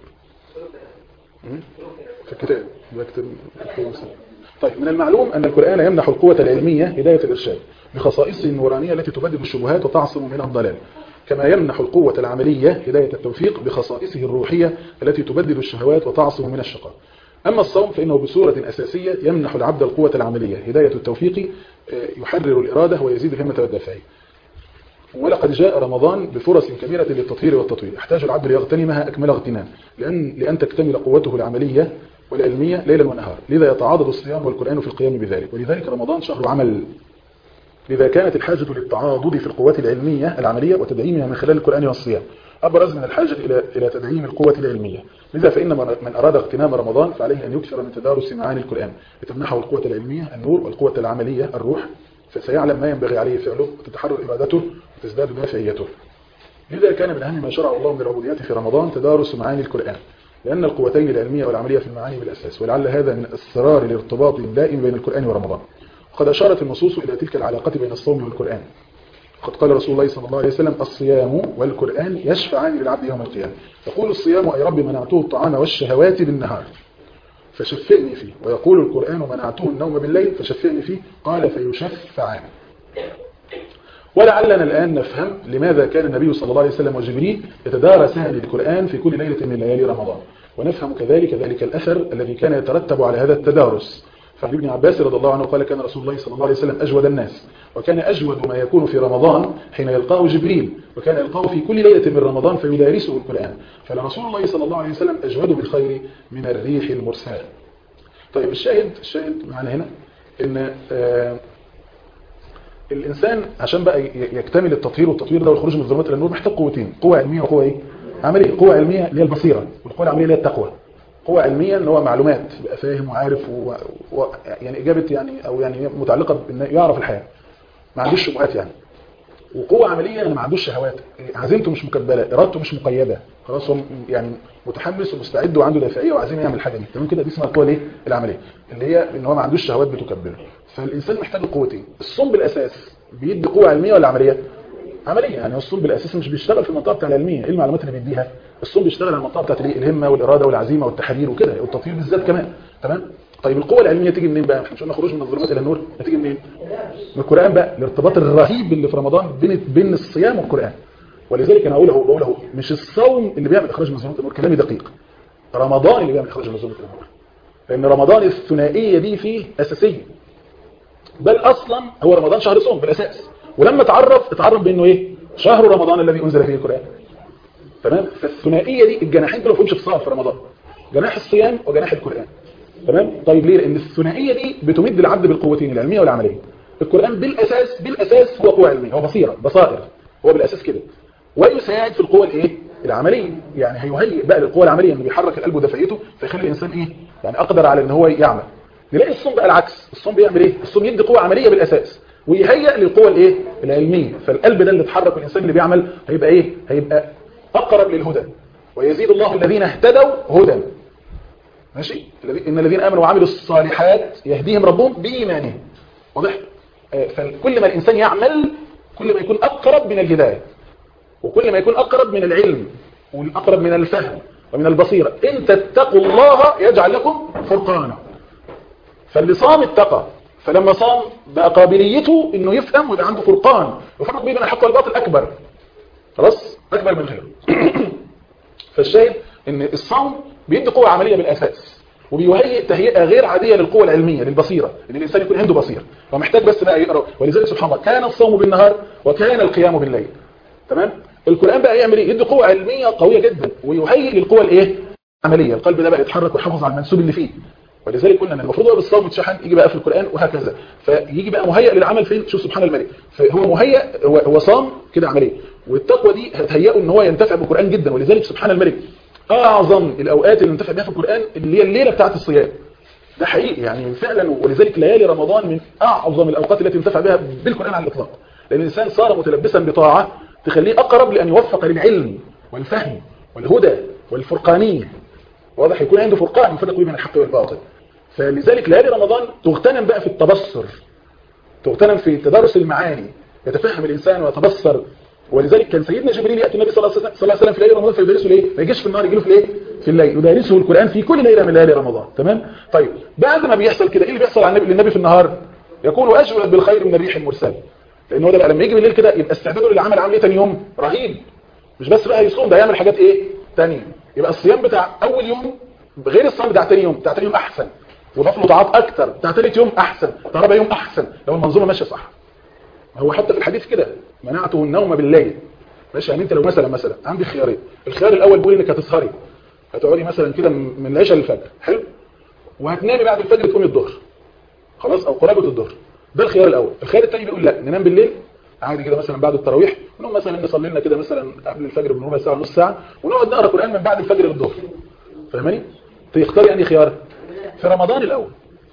S1: في الكتاب بكتب طيب من المعلوم أن القرآن يمنح القوة العلمية هداية الإرشاد بخصائصه النورانية التي تبدد الشبهات وتعصم من الضلال كما يمنح القوة العملية هداية التوفيق بخصائصه الروحية التي تبدد الشهوات وتعصم من الشقاء أما الصوم فإنه بصورة أساسية يمنح العبد القوة العملية هداية التوفيق يحرر الإرادة ويزيد الهمة والدافعية ولقد جاء رمضان بفرص كبيرة للتطهير والتطوير يحتاج العبد ليغتنمها أكمل اغتنام لأن, لأن تكتمل قوته العملية والعلمية ليلا ونهارا لذا يتعاضد الصيام والقرآن في القيام بذلك ولذلك رمضان شهر عمل لذا كانت الحاجة للتعاضد في القوات العلمية العملية وتدعيمها من خلال القرآن والصيام أبرز من الحاجة إلى إلى تدعيم القوة العلمية لذا فإن من أراد اغتنام رمضان فعليه أن يكثر من تدارس معاني القرآن لتمنحه القوة العلمية النور والقوة العملية الروح فسيعلم ما ينبغي عليه فعله وتتحرر إرادته وتزداد دافعيته لذا كان من أهم ما شرع الله من العبوديات في رمضان تدارس معاني القرآن لأن القوتين العلمية والعملية في المعاني بالأساس ولعل هذا من أسرار الارتباط الدائم بين القرآن ورمضان وقد أشارت النصوص إلى تلك العلاقة بين الصوم والقرآن قد قال رسول الله صلى الله عليه وسلم الصيام والقرآن يشفعان للعبد يوم القيامة يقول الصيام أي رب منعته الطعام والشهوات بالنهار فشفعني فيه ويقول القرآن منعته النوم بالليل فشفعني فيه قال فيشفعان ولعلنا الآن نفهم لماذا كان النبي صلى الله عليه وسلم وجبريل يتدارسان القرآن في كل ليلة من ليالي رمضان ونفهم كذلك ذلك الأثر الذي كان يترتب على هذا التدارس فعن ابن عباس رضي الله عنه قال كان رسول الله صلى الله عليه وسلم أجود الناس وكان أجود ما يكون في رمضان حين يلقاه جبريل وكان يلقاه في كل ليلة من رمضان فيدارسه القرآن فلرسول الله صلى الله عليه وسلم أجود بالخير من الريح المرسال طيب الشاهد الشاهد معنا هنا ان آه الإنسان عشان بقى يكتمل التطهير والتطوير ده والخروج من الظلمات إلى النور محتاج قوتين قوة علمية وقوة إيه؟ عملية قوة علمية اللي هي البصيرة والقوة العملية اللي هي التقوى قوة علمية ان هو معلومات يبقى فاهم وعارف و... و... يعني إجابة يعني أو يعني متعلقة بأنه يعرف الحياة ما عندوش شبهات يعني وقوة عملية أنا ما عندوش شهوات عزيمته مش مكبلة إرادته مش مقيدة خلاص هو يعني متحمس ومستعد وعنده دافعية وعايزين يعمل الحاجة دي تمام كده دي اسمها القوة الايه العملية اللي هي ان هو ما عندوش شهوات بتكبله فالإنسان محتاج القوتين الصوم بالأساس بيدي قوة علمية ولا عملية عملية يعني الصوم بالأساس مش بيشتغل في المنطقة بتاع العلمية ايه المعلومات اللي بيديها الصوم بيشتغل على المنطقة بتاعت الهمة والإرادة والعزيمة والتحرير وكده والتطوير بالذات كمان تمام طيب القوة العلمية تيجي منين بقى احنا مش قلنا خروج من الظلمات إلى النور هتيجي منين من القرآن بقى الارتباط الرهيب اللي في رمضان بين بين الصيام والقرآن ولذلك انا اقوله بقوله مش الصوم اللي بيعمل اخراج من ظلمات النور كلامي دقيق رمضان اللي بيعمل اخراج من ظلمات النور لان رمضان الثنائيه دي فيه اساسيه بل اصلا هو رمضان شهر صوم بالاساس ولما تعرف اتعرف بانه ايه شهر رمضان الذي انزل فيه القران تمام فالثنائيه دي الجناحين دول ما فيهمش فصال في رمضان جناح الصيام وجناح القران تمام طيب ليه لان الثنائيه دي بتمد العبد بالقوتين العلميه والعمليه القران بالاساس بالاساس هو قوه علميه هو بصيره بصائر هو بالاساس كده ويساعد في القوة الايه العملية يعني هيهيئ بقى للقوة العملية انه بيحرك القلب ودفعيته فيخلي الانسان ايه يعني اقدر على ان هو يعمل نلاقي الصوم بقى العكس الصوم بيعمل ايه الصوم يدي قوة عملية بالاساس ويهيئ للقوة الايه العلمية فالقلب ده اللي اتحرك والانسان اللي بيعمل هيبقى ايه هيبقى اقرب للهدى ويزيد الله الذين اهتدوا هدى ماشي ان الذين امنوا وعملوا الصالحات يهديهم ربهم بايمانهم واضح فكل ما الانسان يعمل كل ما يكون اقرب من الهدايه وكل ما يكون أقرب من العلم والأقرب من الفهم ومن البصيرة إن تتقوا الله يجعل لكم فرقانا فاللي صام اتقى فلما صام بقى قابليته انه يفهم ويبقى عنده فرقان يفرق بين الحق والباطل اكبر خلاص اكبر من غيره فالشاهد ان الصوم بيدي قوة عملية بالاساس وبيهيئ تهيئة غير عادية للقوة العلمية للبصيرة ان الانسان يكون عنده بصيرة ومحتاج بس بقى يقرأ ولذلك سبحان الله كان الصوم بالنهار وكان القيام بالليل تمام القرآن بقى يعمل ايه يدي قوة علمية قوية جدا ويهيئ للقوة الايه عملية القلب ده بقى يتحرك ويحافظ على المنسوب اللي فيه ولذلك قلنا ان المفروض هو بالصوم يتشحن يجي بقى في القرآن وهكذا فيجي بقى مهيئ للعمل فين شوف سبحان الملك فهو مهيئ هو, هو صام كده عملية والتقوى دي هتهيئه ان هو ينتفع بالقرآن جدا ولذلك سبحان الملك اعظم الاوقات اللي ينتفع بها في القرآن اللي هي الليلة بتاعت الصيام ده حقيقي يعني فعلا ولذلك ليالي رمضان من اعظم الاوقات التي ينتفع بها بالقرآن على الاطلاق لان الانسان صار متلبسا بطاعة تخليه أقرب لأن يوفق للعلم والفهم والهدى والفرقانية واضح يكون عنده فرقان يفرق بين الحق والباطل فلذلك ليالي رمضان تغتنم بقى في التبصر تغتنم في تدارس المعاني يتفهم الإنسان ويتبصر ولذلك كان سيدنا جبريل يأتي النبي صلى الله عليه وسلم في ليالي رمضان فيدرسه ليه ما يجيش في النهار يجيله في الايه في الليل يدرسه القرآن في كل ليلة من ليالي رمضان تمام طيب بعد ما بيحصل كده ايه اللي بيحصل على النبي للنبي في النهار يكون أجود بالخير من الريح المرسله لان هو ده بقى لما يجي بالليل كده يبقى استعداده للعمل عامل ايه تاني يوم رهيب مش بس بقى يصوم ده يعمل حاجات ايه تانية يبقى الصيام بتاع اول يوم غير الصيام بتاع تاني يوم بتاع تاني يوم احسن وضاف له طاعات اكتر بتاع تالت يوم احسن بتاع رابع يوم احسن لو المنظومه ماشيه صح هو حتى في الحديث كده منعته النوم بالليل ماشي يعني انت لو مثلا مثلا عندي خيارين الخيار الاول بيقول انك هتسهري هتقعدي مثلا كده من العشاء للفجر حلو وهتنامي بعد الفجر تقومي الظهر خلاص او قرابه الظهر ده الخيار الاول الخيار الثاني بيقول لا ننام بالليل عادي كده مثلا بعد التراويح ونقوم مثلا نصلي لنا كده مثلا قبل الفجر بربع ساعه نص ساعه ونقعد نقرا قران من بعد الفجر للظهر فاهماني تختاري انهي خيار في رمضان الاول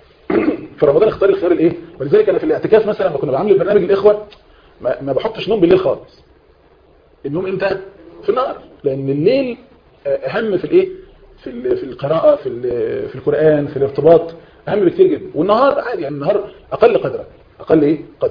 S1: في رمضان اختاري الخيار الايه ولذلك انا في الاعتكاف مثلا لما كنا بعمل برنامج الاخوه ما, ما بحطش نوم بالليل خالص النوم امتى في النهار لان الليل اهم في الايه في في القراءه في في القران في الارتباط اهم بكتير جدا والنهار عادي يعني النهار اقل قدرا اقل ايه قدرا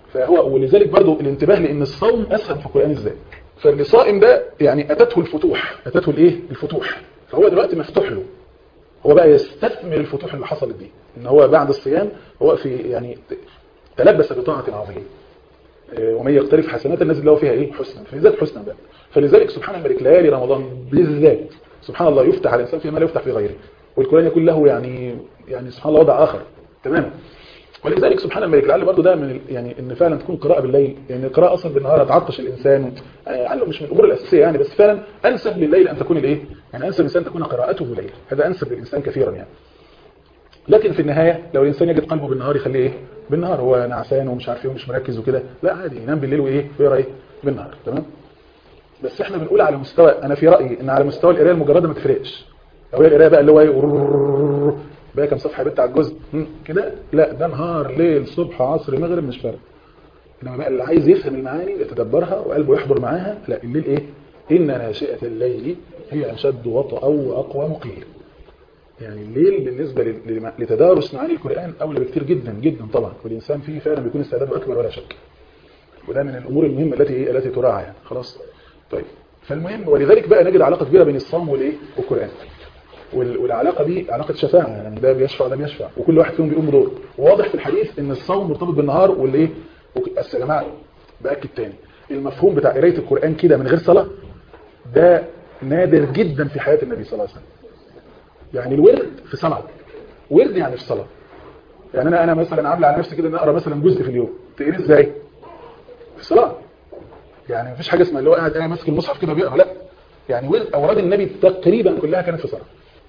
S1: فهو ولذلك برضو الانتباه لان الصوم اسهل في القران ازاي فاللي صائم ده يعني اتته الفتوح اتته الايه الفتوح فهو دلوقتي مفتوح له هو بقى يستثمر الفتوح اللي حصلت دي ان هو بعد الصيام هو في يعني تلبس بطاعه عظيمه ومن يقترف حسنات الناس اللي هو فيها ايه حسنا فلذلك حسنا بقى فلذلك سبحان الملك ليالي رمضان بالذات سبحان الله يفتح على الانسان فيما لا يفتح في غيره والقران يكون له يعني يعني سبحان الله وضع اخر تماما ولذلك سبحان الملك لعل برضه ده من يعني ان فعلا تكون قراءه بالليل يعني القراءه اصلا بالنهار تعطش الانسان يعني لعله مش من الامور الاساسيه يعني بس فعلا انسب لليل ان تكون الايه يعني انسب الانسان تكون قراءته بالليل هذا انسب للانسان كثيرا يعني لكن في النهايه لو الانسان يجد قلبه بالنهار يخليه ايه بالنهار هو نعسان ومش عارف ايه ومش مركز وكده لا عادي ينام بالليل وايه ويقرا ايه بالنهار تمام بس احنا بنقول على مستوى انا في رايي ان على مستوى القرايه المجرده ما تفرقش لو هي القرايه بقى اللي هو ايه بقى كام صفحه بنت على الجزء كده لا ده نهار ليل صبح عصر مغرب مش فارق انما بقى اللي عايز يفهم المعاني يتدبرها وقلبه يحضر معاها لا الليل ايه ان ناشئه الليل هي اشد وطئا واقوى مقيل يعني الليل بالنسبه لتدارس معاني القران اولى بكثير جدا جدا طبعا والانسان فيه فعلا بيكون استعداده اكبر ولا شك وده من الامور المهمه التي ايه التي تراعى يعني خلاص طيب فالمهم ولذلك بقى نجد علاقه كبيره بين الصوم والايه والقران والعلاقه دي علاقه شفاعه يعني ده بيشفع وده بيشفع وكل واحد فيهم بيقوم بدور وواضح في الحديث ان الصوم مرتبط بالنهار والايه بس يا جماعه باكد تاني المفهوم بتاع قرايه القران كده من غير صلاه ده نادر جدا في حياه النبي صلى الله عليه وسلم يعني الورد في صلاه ورد يعني في صلاه يعني انا انا مثلا عامل على نفسي كده ان اقرا مثلا جزء في اليوم تقري ازاي في الصلاه يعني مفيش حاجه اسمها اللي هو قاعد انا ماسك المصحف كده بيقرا لا يعني ورد اوراد النبي تقريبا كلها كانت في صلاه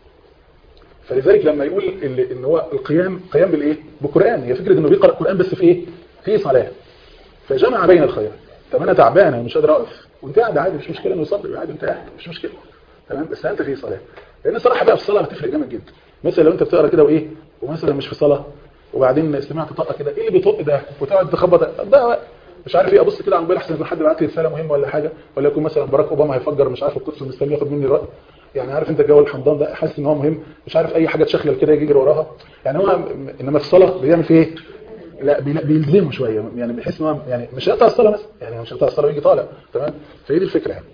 S1: فلذلك لما يقول ان هو القيام قيام بالايه بالقران هي فكره انه بيقرا القران بس في ايه في صلاه فجمع بين الخير طب انا تعبان انا مش قادر اقف وانت قاعد عادي مش مشكله انه يصلي عادي انت قاعد مش مشكله تمام بس انت في صلاه لان الصراحه بقى في الصلاه بتفرق جامد جدا مثلا لو انت بتقرا كده وايه ومثلا مش في صلاه وبعدين سمعت طقه كده ايه اللي بيطق ده وتقعد تخبط ده مش عارف ايه ابص كده على الموبايل احسن يكون حد بعت لي رساله مهمه ولا حاجه ولا يكون مثلا باراك اوباما هيفجر مش عارف القدس مستني ياخد مني الراي يعني عارف انت جو الحمضان ده حاسس ان هو مهم مش عارف اي حاجه تشخلل كده يجي وراها يعني هو انما في الصلاه بيعمل فيه ايه لا بيلزمه شويه يعني بيحس ان هو يعني مش هيقطع الصلاه مثلا يعني مش هيقطع الصلاه ويجي طالع تمام فهي دي الفكره يعني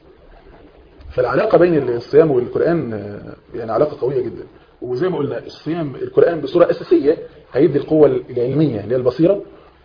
S1: فالعلاقه بين الصيام والقران يعني علاقه قويه جدا وزي ما قلنا الصيام القران بصوره اساسيه هيدي القوه العلميه اللي هي البصيره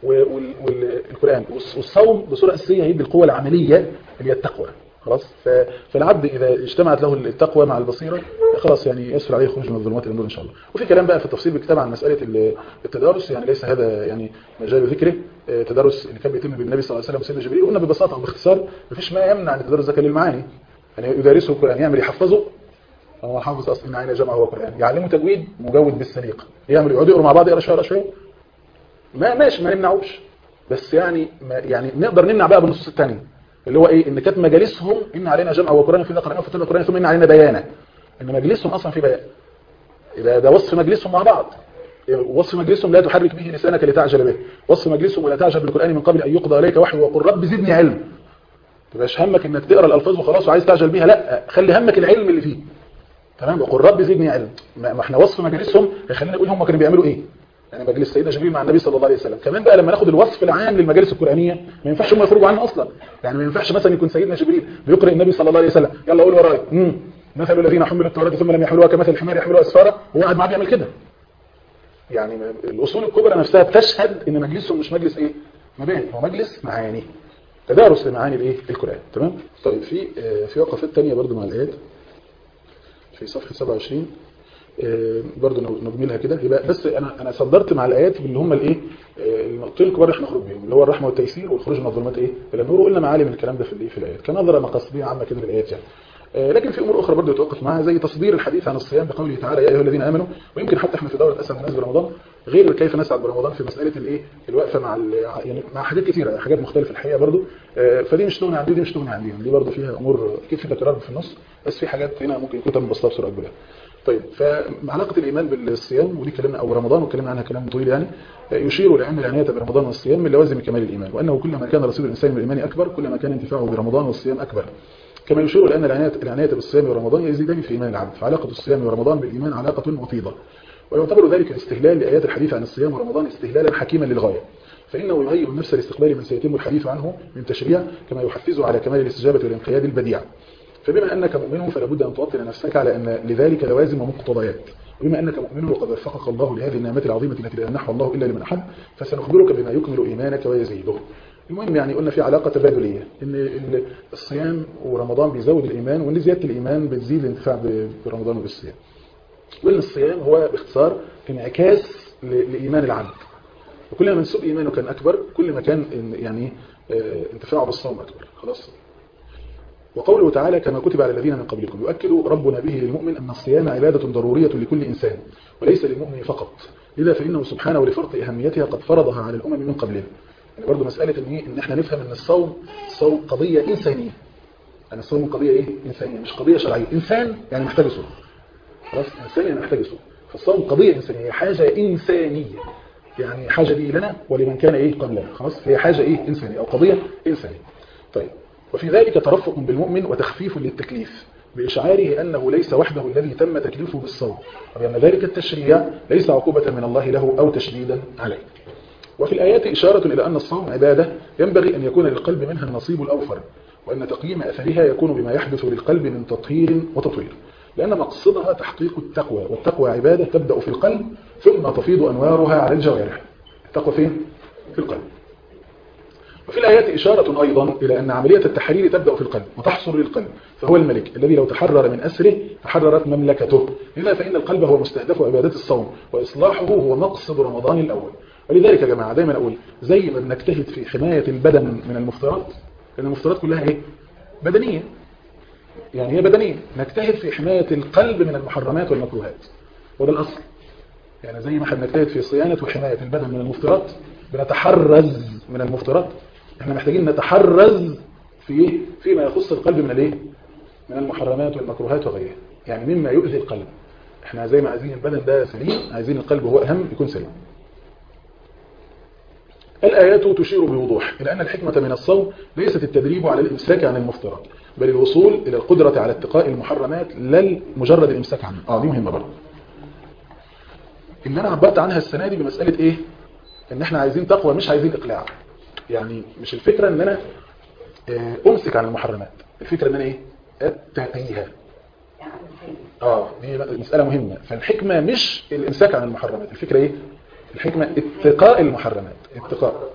S1: والقران والصوم بصوره اساسيه هيدي القوه العمليه اللي هي التقوى خلاص فالعبد اذا اجتمعت له التقوى مع البصيره خلاص يعني يسهل عليه الخروج من الظلمات الى النور ان شاء الله وفي كلام بقى في التفصيل بالكتاب عن مساله التدارس يعني ليس هذا يعني مجال ذكره تدارس اللي كان بيتم بالنبي صلى الله عليه وسلم وسيدنا جبريل قلنا ببساطه وباختصار مفيش ما يمنع ان التدارس ده للمعاني يعني يدارسه القران يعمل يحفظه هو حافظ اصلا معاني جمع هو قران يعلمه تجويد مجود بالسليقه يعمل يقعدوا يقروا مع بعض يقرا شويه يقرا شويه ما ماشي ما نمنعوش بس يعني ما يعني نقدر نمنع بقى بالنصوص الثانيه اللي هو ايه ان كانت مجالسهم ان علينا جمع وقران في قران وفتنا قران ثم ان علينا بيانا ان مجلسهم اصلا في بيان يبقى ده وصف مجلسهم مع بعض وصف مجلسهم لا تحرك به لسانك لتعجل به وصف مجلسهم ولا تعجل بالقران من قبل ان يقضى اليك وحي وقل رب زدني علم تبقاش همك انك تقرا الالفاظ وخلاص وعايز تعجل بيها لا خلي همك العلم اللي فيه تمام وقل رب زدني علم ما احنا وصف مجالسهم خلينا نقول هم كانوا بيعملوا ايه يعني مجلس سيدنا جبريل مع النبي صلى الله عليه وسلم كمان بقى لما ناخد الوصف العام للمجالس القرآنية ما ينفعش هم يخرجوا عنه اصلا يعني ما ينفعش مثلا يكون سيدنا جبريل بيقرأ النبي صلى الله عليه وسلم يلا قول ورايا امم مثل الذين حملوا التوراة ثم لم يحملوها كمثل الحمار يحملها اسفارا هو قاعد معاه بيعمل كده يعني الاصول الكبرى نفسها بتشهد ان مجلسهم مش مجلس ايه مباني هو مجلس معاني تدارس لمعاني الايه القرآن تمام طيب في في وقفات ثانيه برضو مع الايات في صفحه 27 برضه نجملها كده يبقى بس انا انا صدرت مع الايات اللي هم الايه النقطتين الكبار اللي احنا نخرج بيهم اللي هو الرحمه والتيسير والخروج من الظلمات ايه الى النور وقلنا معالم الكلام ده في الايه في الايات كنظره مقاصديه عامه كده للايات يعني لكن في امور اخرى برضه يتوقف معاها زي تصدير الحديث عن الصيام بقوله تعالى يا ايها الذين امنوا ويمكن حتى احنا في دوره اسد الناس برمضان غير كيف نسعد برمضان في مساله الايه الوقفه مع يعني مع حاجات كثيره حاجات مختلفه الحقيقه برضه فدي مش تغني عن دي دي مش تغني عن دي دي برضه فيها امور اكيد في تكرار في النص بس في حاجات هنا ممكن يكون تم بسطها بسرعه اكبر طيب فعلاقة الإيمان بالصيام ودي كلامنا أو رمضان وكلامنا عنها كلام طويل يعني يشير لأن العناية برمضان والصيام من لوازم كمال الإيمان وأنه كلما كان رصيد الإنسان من الإيمان أكبر كلما كان انتفاعه برمضان والصيام أكبر كما يشير لأن العناية, العناية بالصيام ورمضان يزيدان في إيمان العبد فعلاقة الصيام ورمضان بالإيمان علاقة وطيدة ويعتبر ذلك الاستهلال لآيات الحديث عن الصيام ورمضان استهلالا حكيما للغاية فإنه يهيئ النفس لاستقبال من سيتم الحديث عنه من تشريع كما يحفزه على كمال الاستجابة والانقياد البديع فبما أنك مؤمن فلا بد أن توطن نفسك على أن لذلك لوازم ومقتضيات وبما أنك مؤمن وقد وفقك الله لهذه النعمة العظيمة التي لا يمنحها الله إلا لمن أحب فسنخبرك بما يكمل إيمانك ويزيده المهم يعني قلنا في علاقة تبادلية إن الصيام ورمضان بيزود الإيمان وإن زيادة الإيمان بتزيد الانتفاع برمضان وبالصيام وإن الصيام هو باختصار انعكاس لإيمان العبد وكل ما منسوب إيمانه كان أكبر كل ما كان يعني انتفاعه بالصوم أكبر خلاص وقوله تعالى كما كتب على الذين من قبلكم يؤكد ربنا به للمؤمن أن الصيام عبادة ضرورية لكل إنسان وليس للمؤمن فقط لذا فإنه سبحانه ولفرط أهميتها قد فرضها على الأمم من قبلنا يعني برضه مسألة إن, إيه؟ إن إحنا نفهم أن الصوم صوم قضية إنسانية يعني الصوم قضية إيه؟ إنسانية مش قضية شرعية إنسان يعني محتاج صوم خلاص إنسان يعني محتاج صوم فالصوم قضية إنسانية هي حاجة إنسانية يعني حاجة دي لنا ولمن كان إيه قبلنا خلاص هي حاجة إيه إنسانية أو قضية إنسانية طيب وفي ذلك ترفق بالمؤمن وتخفيف للتكليف بإشعاره أنه ليس وحده الذي تم تكليفه بالصوم وبأن ذلك التشريع ليس عقوبة من الله له أو تشديدا عليه وفي الآيات إشارة إلى أن الصوم عبادة ينبغي أن يكون للقلب منها النصيب الأوفر وأن تقييم أثرها يكون بما يحدث للقلب من تطهير وتطوير لأن مقصدها تحقيق التقوى والتقوى عبادة تبدأ في القلب ثم تفيض أنوارها على الجوارح التقوى فين؟ في القلب وفي الآيات إشارة أيضا إلى أن عملية التحرير تبدأ في القلب وتحصل للقلب فهو الملك الذي لو تحرر من أسره تحررت مملكته لذا فإن القلب هو مستهدف عبادة الصوم وإصلاحه هو مقصد رمضان الأول ولذلك يا جماعة دايما أقول زي ما بنجتهد في حماية البدن من المفترات لأن المفترات كلها إيه؟ بدنية يعني هي بدنية نجتهد في حماية القلب من المحرمات والمكروهات وده الأصل يعني زي ما احنا بنجتهد في صيانة وحماية البدن من المفترات بنتحرز من المفترات احنا محتاجين نتحرز في ايه فيما يخص القلب من الايه من المحرمات والمكروهات وغيرها يعني مما يؤذي القلب احنا زي ما عايزين البدن ده سليم عايزين القلب هو اهم يكون سليم الآيات تشير بوضوح إلى أن الحكمة من الصوم ليست التدريب على الإمساك عن المفترات بل الوصول إلى القدرة على اتقاء المحرمات لا مجرد الإمساك عنها آه دي مهمة برضه اللي أنا عبرت عنها السنة دي بمسألة إيه إن إحنا عايزين تقوى مش عايزين إقلاع يعني مش الفكرة إن أنا أمسك عن المحرمات الفكرة إن أنا إيه أتقيها آه دي مسألة مهمة فالحكمة مش الإمساك عن المحرمات الفكرة إيه الحكمة اتقاء المحرمات اتقاء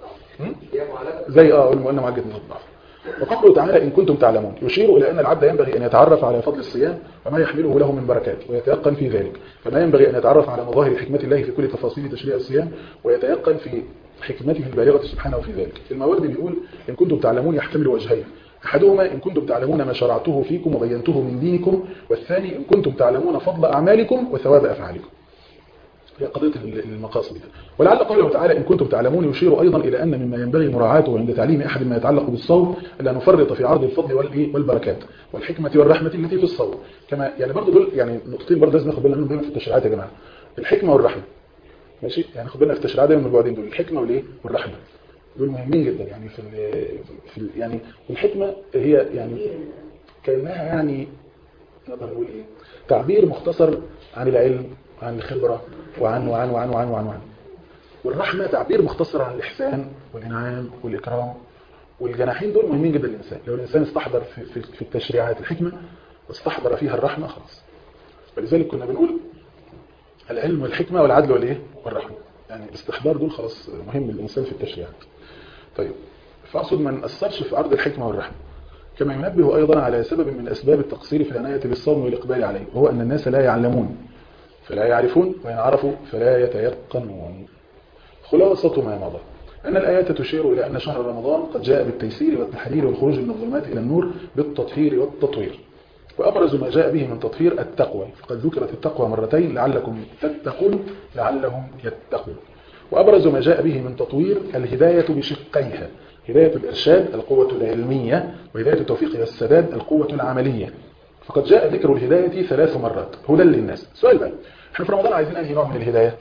S1: زي اه قلنا معجد من الضعف وقوله تعالى إن كنتم تعلمون يشير إلى أن العبد ينبغي أن يتعرف على فضل الصيام وما يحمله له من بركات ويتيقن في ذلك كما ينبغي أن يتعرف على مظاهر حكمة الله في كل تفاصيل تشريع الصيام ويتيقن في حكمته البالغة سبحانه في ذلك الماوردي بيقول إن كنتم تعلمون يحتمل وجهين أحدهما إن كنتم تعلمون ما شرعته فيكم وبينته من دينكم والثاني إن كنتم تعلمون فضل أعمالكم وثواب أفعالكم هي قضية المقاصد ولعل قوله تعالى إن كنتم تعلمون يشير أيضا إلى أن مما ينبغي مراعاته عند تعليم أحد ما يتعلق بالصوم ألا نفرط في عرض الفضل والبركات والحكمة والرحمة التي في الصوم كما يعني برضه دول يعني نقطتين برضه لازم ناخد بالنا منهم دايما في التشريعات يا جماعة الحكمة والرحمة ماشي يعني خد بالنا في التشريعات دايما من البعدين دول الحكمة والايه والرحمة دول مهمين جدا يعني في ال في ال يعني الحكمة هي يعني كأنها يعني نقدر نقول ايه تعبير مختصر عن العلم عن الخبرة وعن وعن وعن وعن وعن, وعن. والرحمة تعبير مختصر عن الإحسان والإنعام والإكرام والجناحين دول مهمين جدا للإنسان لو الإنسان استحضر في, في, في التشريعات الحكمة استحضر فيها الرحمة خلاص ولذلك كنا بنقول العلم والحكمة والعدل والإيه والرحمة يعني الاستحضار دول خلاص مهم للإنسان في التشريعات طيب فأقصد ما نأثرش في عرض الحكمة والرحمة كما ينبه أيضا على سبب من أسباب التقصير في العناية بالصوم والإقبال عليه وهو أن الناس لا يعلمون فلا يعرفون وإن عرفوا فلا يتيقنون خلاصة ما مضى أن الآيات تشير إلى أن شهر رمضان قد جاء بالتيسير والتحرير والخروج من الظلمات إلى النور بالتطهير والتطوير وأبرز ما جاء به من تطهير التقوى فقد ذكرت التقوى مرتين لعلكم تتقون لعلهم يتقون وأبرز ما جاء به من تطوير الهداية بشقيها هداية الإرشاد القوة العلمية وهداية التوفيق والسداد القوة العملية فقد جاء ذكر الهداية ثلاث مرات هدى للناس سؤال بقى احنا في رمضان عايزين انهي نوع من الهداية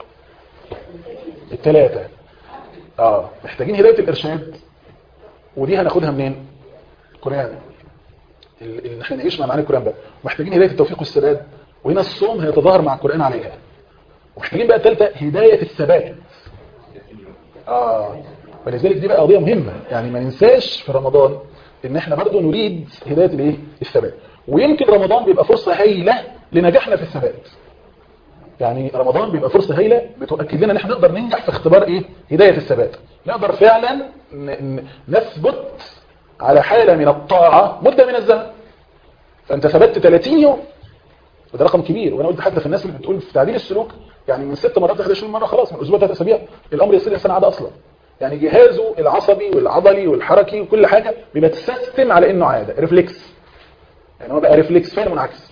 S1: الثلاثة اه محتاجين هداية الإرشاد ودي هناخدها منين القرآن ان احنا نعيش مع معاني القرآن بقى محتاجين هداية التوفيق والسداد وهنا الصوم هيتظاهر مع القرآن عليها ومحتاجين بقى الثالثة هداية الثبات اه ولذلك دي بقى قضيه مهمه يعني ما ننساش في رمضان ان احنا برضه نريد هدايه الايه الثبات ويمكن رمضان بيبقى فرصه هايله لنجاحنا في الثبات يعني رمضان بيبقى فرصه هايله بتؤكد لنا ان احنا نقدر ننجح في اختبار ايه هدايه الثبات نقدر فعلا ن- ن- نثبت على حاله من الطاعه مده من الزمن فانت ثبتت 30 يوم وده رقم كبير وانا قلت حتى في الناس اللي بتقول في تعديل السلوك يعني من ست مرات ل 11 مره خلاص من اسبوع ثلاث اسابيع الامر يصير انسان عاده اصلا يعني جهازه العصبي والعضلي والحركي وكل حاجه بيبقى تسيستم على انه عاده ريفلكس يعني هو بقى ريفلكس فعلا منعكس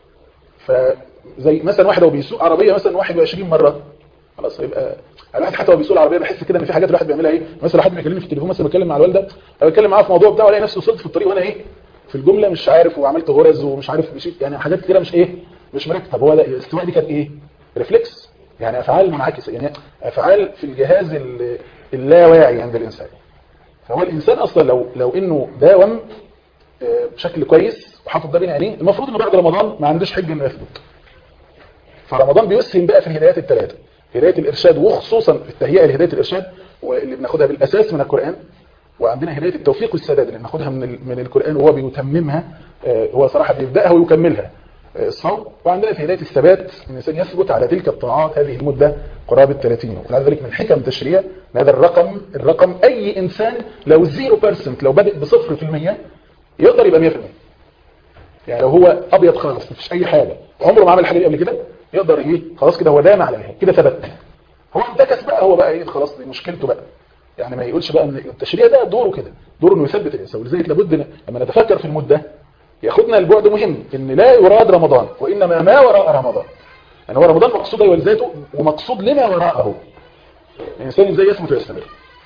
S1: فزي مثلا واحد هو بيسوق عربيه مثلا 21 مره خلاص هيبقى الواحد حتى هو بيسوق العربيه بحس كده ان في حاجات الواحد بيعملها ايه مثلا حد بيكلمني في التليفون مثلا بتكلم مع الوالده او بتكلم معاها في موضوع بتاعه الاقي نفسي وصلت في الطريق وانا ايه في الجمله مش عارف وعملت غرز ومش عارف مشيت يعني حاجات كده مش ايه مش مركز طب هو ده الاستواء دي كانت ايه ريفلكس يعني افعال منعكسه يعني افعال في الجهاز ال- اللاواعي عند الانسان فهو الانسان اصلا لو لو انه داوم آه، بشكل كويس وحاطط ده بين عينيه المفروض انه بعد رمضان ما عندوش حجه انه يثبت فرمضان بيسهم بقى في الهدايات الثلاثه هدايه الارشاد وخصوصا في التهيئه لهدايه الارشاد واللي بناخدها بالاساس من القران وعندنا هدايه التوفيق والسداد اللي بناخدها من ال- من القران وهو بيتممها آه، هو صراحه بيبداها ويكملها آه، الصوم وعندنا في هدايه الثبات ان الانسان يثبت على تلك الطاعات هذه المده قرابه 30 يوم ولذلك ذلك من حكم تشريع هذا الرقم الرقم اي انسان لو 0% لو بادئ ب 0% يقدر يبقى 100% يعني لو هو ابيض خالص مفيش اي حاجه عمره ما عمل حاجه دي قبل كده يقدر ايه خلاص كده هو دام عليها كده ثبت هو انتكس بقى هو بقى ايه خلاص دي مشكلته بقى يعني ما يقولش بقى ان التشريع ده دوره كده دوره انه يثبت الانسان ولذلك لابد ن- لما نتفكر في المده ياخدنا البعد مهم ان لا يراد رمضان وانما ما وراء رمضان يعني هو رمضان مقصود ايوه لذاته ومقصود لما وراءه الانسان ازاي يثبت ويستمر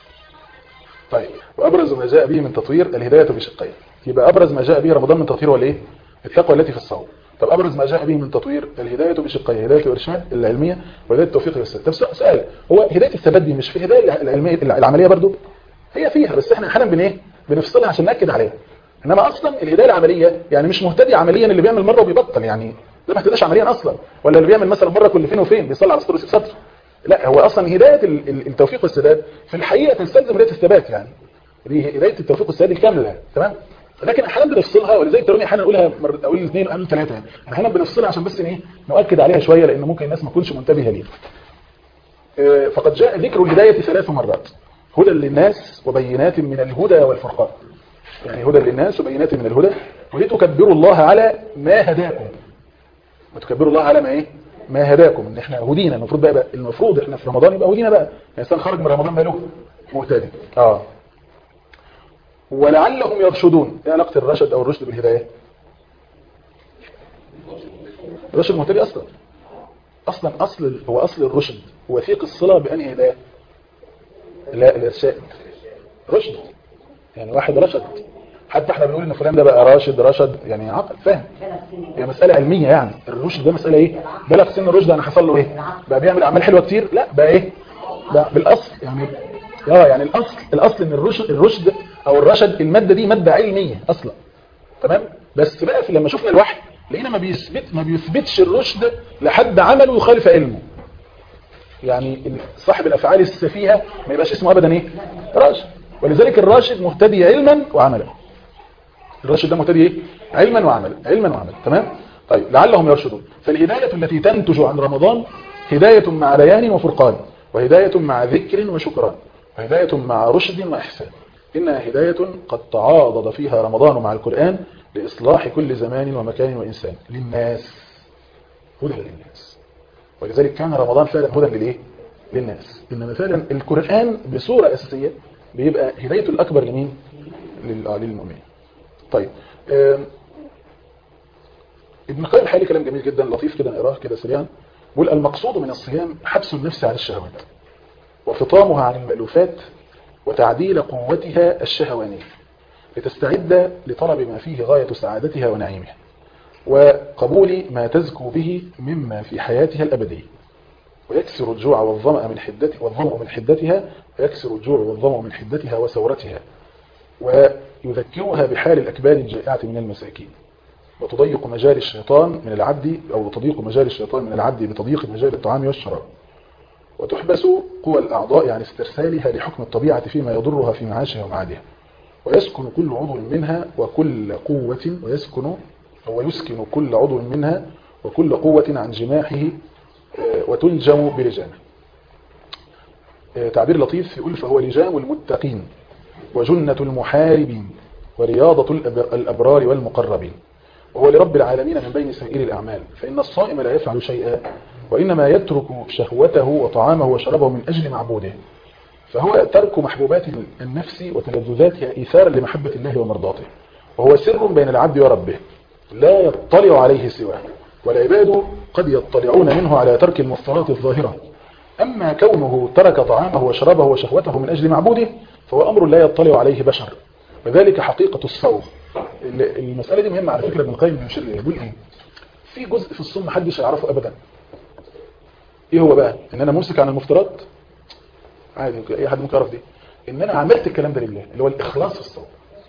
S1: طيب وابرز ما جاء به من تطوير الهدايه بشقين يبقى ابرز ما جاء به رمضان من تطوير هو الايه التقوى التي في الصوم طب ابرز ما جاء به من تطوير الهدايه بشقين هدايه الارشاد العلميه وهدايه التوفيق والسداد طب سؤال هو هدايه الثبات دي مش في الهدايه العلميه العمليه برضو هي فيها بس احنا احيانا بن ايه بنفصلها عشان ناكد عليها انما اصلا الهدايه العمليه يعني مش مهتدي عمليا اللي بيعمل مره وبيبطل يعني ده ما اهتداش عمليا اصلا ولا اللي بيعمل مثلا مره كل فين وفين بيصلي على سطر ويسيب سطر لا هو اصلا هدايه ال- ال- التوفيق والسداد في الحقيقه تستلزم هدايه الثبات يعني دي هدايه التوفيق والسداد الكامله تمام لكن احيانا بنفصلها ولذلك تروني احيانا اقولها مر... اقول الاثنين اقول الثلاثه يعني احيانا بنفصلها عشان بس ايه نؤكد عليها شويه لان ممكن الناس ما تكونش منتبهه ليها آه، فقد جاء ذكر الهدايه ثلاث مرات هدى للناس وبينات من الهدى والفرقان يعني هدى للناس وبينات من الهدى ولتكبروا الله على ما هداكم وتكبروا الله على ما ايه ما هداكم ان احنا هدينا المفروض بقى, بقى المفروض احنا في رمضان يبقى هدينا بقى الانسان خرج من رمضان ماله مهتدي اه ولعلهم يرشدون ايه علاقه الرشد او الرشد بالهدايه الرشد مهتدي اصلا اصلا اصل هو اصل الرشد وثيق الصله بانهي هدايه لا الارشاد رشد يعني واحد رشد حتى احنا بنقول ان فلان ده بقى راشد رشد يعني عقل فاهم هي مسألة علمية يعني الرشد ده مسألة ايه بلغ سن الرشد انا حصل له ايه بقى بيعمل اعمال حلوة كتير لا بقى ايه بقى بالاصل يعني اه يعني الاصل الاصل ان الرشد الرشد او الرشد المادة دي مادة علمية اصلا تمام بس بقى في لما شفنا الوحي لقينا ما بيثبت ما بيثبتش الرشد لحد عمله يخالف علمه يعني صاحب الافعال السفيهه ما يبقاش اسمه ابدا ايه راشد ولذلك الراشد مهتدي علما وعملا الراشد ده مهتدي ايه علما وعملا علما وعملا تمام طيب لعلهم يرشدون فالهدايه التي تنتج عن رمضان هدايه مع بيان وفرقان وهدايه مع ذكر وشكران وهدايه مع رشد واحسان انها هدايه قد تعاضد فيها رمضان مع القران لاصلاح كل زمان ومكان وانسان للناس هدى للناس ولذلك كان رمضان فعلا هدى للايه للناس انما فعلا القران بصوره اساسيه بيبقى هدايته الاكبر لمين لل- آه، للمؤمنين طيب آم، ابن القيم حالي كلام جميل جدا لطيف كده نقراه كده سريعا بيقول المقصود من الصيام حبس النفس عن الشهوات وفطامها عن المألوفات وتعديل قوتها الشهوانية لتستعد لطلب ما فيه غاية سعادتها ونعيمها وقبول ما تزكو به مما في حياتها الأبدية ويكسر الجوع والظمأ من حدتها والظمأ من حدتها ويكسر الجوع والظمأ من حدتها وسورتها ويذكرها بحال الأكباد الجائعة من المساكين وتضيق مجال الشيطان من العبد أو تضيق مجال الشيطان من العبد بتضييق مجال الطعام والشراب وتحبس قوى الأعضاء يعني استرسالها لحكم الطبيعة فيما يضرها في معاشها ومعادها ويسكن كل عضو منها وكل قوة ويسكن أو يسكن كل عضو منها وكل قوة عن جماحه وتلجم بلجامه تعبير لطيف يقول فهو لجام المتقين وجنة المحاربين ورياضة الأبرار والمقربين وهو لرب العالمين من بين سائر الأعمال فإن الصائم لا يفعل شيئا وإنما يترك شهوته وطعامه وشربه من أجل معبوده فهو ترك محبوبات النفس وتلذذاتها إيثارا لمحبة الله ومرضاته وهو سر بين العبد وربه لا يطلع عليه سواه والعباد قد يطلعون منه على ترك المفطرات الظاهرة أما كونه ترك طعامه وشربه وشهوته من أجل معبوده فهو أمر لا يطلع عليه بشر وذلك حقيقة الصوم المسألة دي مهمة على فكرة ابن القيم بن شرقي يقول ايه في جزء في الصوم محدش يعرفه أبدا ايه هو بقى ان انا ممسك عن المفترات عادي اي حد ممكن يعرف دي ان انا عملت الكلام ده لله اللي هو الاخلاص في الصوم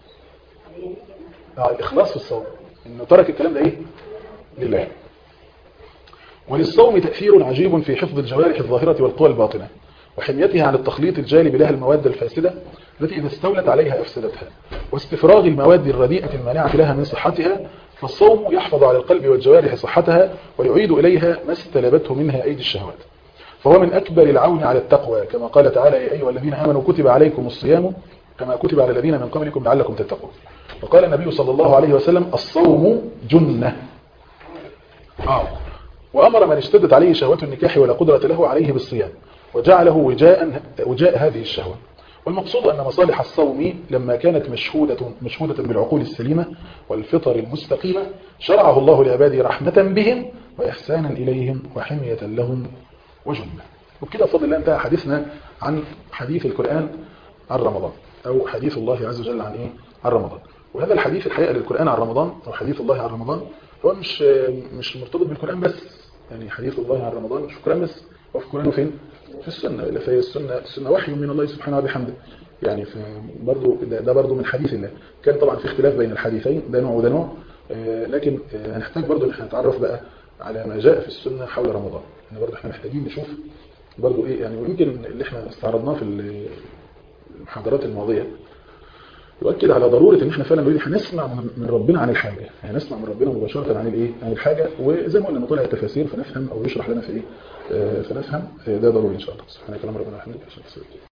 S1: اه الاخلاص في الصوم انه ترك الكلام ده ايه لله وللصوم تأثير عجيب في حفظ الجوارح الظاهرة والقوى الباطنة وحميتها عن التخليط الجالب لها المواد الفاسدة التي إذا استولت عليها أفسدتها واستفراغ المواد الرديئة المانعة لها من صحتها فالصوم يحفظ على القلب والجوارح صحتها ويعيد إليها ما استلبته منها أيدي الشهوات فهو من أكبر العون على التقوى كما قال تعالى يا أيها الذين آمنوا كتب عليكم الصيام كما كتب على الذين من قبلكم لعلكم تتقون وقال النبي صلى الله عليه وسلم الصوم جنة آه. وأمر من اشتدت عليه شهوة النكاح ولا قدرة له عليه بالصيام وجعله وجاء, وجاء هذه الشهوة والمقصود أن مصالح الصوم لما كانت مشهودة, مشهودة بالعقول السليمة والفطر المستقيمة شرعه الله لعباده رحمة بهم وإحسانا إليهم وحمية لهم وجنة وبكده بفضل الله انتهى حديثنا عن حديث القرآن عن رمضان أو حديث الله عز وجل عن إيه؟ عن رمضان وهذا الحديث الحقيقة للقرآن عن رمضان أو حديث الله عن رمضان هو مش مش مرتبط بالقرآن بس يعني حديث الله عن رمضان مش في القرآن بس هو في القرآن وفين؟ في السنة فهي السنة السنة وحي من الله سبحانه وبحمده يعني برضو ده, ده برضو من حديث الله كان طبعا في اختلاف بين الحديثين ده نوع وده نوع لكن هنحتاج برضو ان احنا نتعرف بقى على ما جاء في السنة حول رمضان يعني برضو احنا محتاجين نشوف برضو ايه يعني ويمكن اللي احنا استعرضناه في المحاضرات الماضية يؤكد على ضرورة ان احنا فعلا نريد هنسمع من ربنا عن الحاجة يعني نسمع من ربنا مباشرة عن الايه عن الحاجة وزي ما قلنا نطلع التفاسير فنفهم او يشرح لنا في ايه فنفهم ده ضروري ان شاء الله سبحانك اللهم ربنا وبحمدك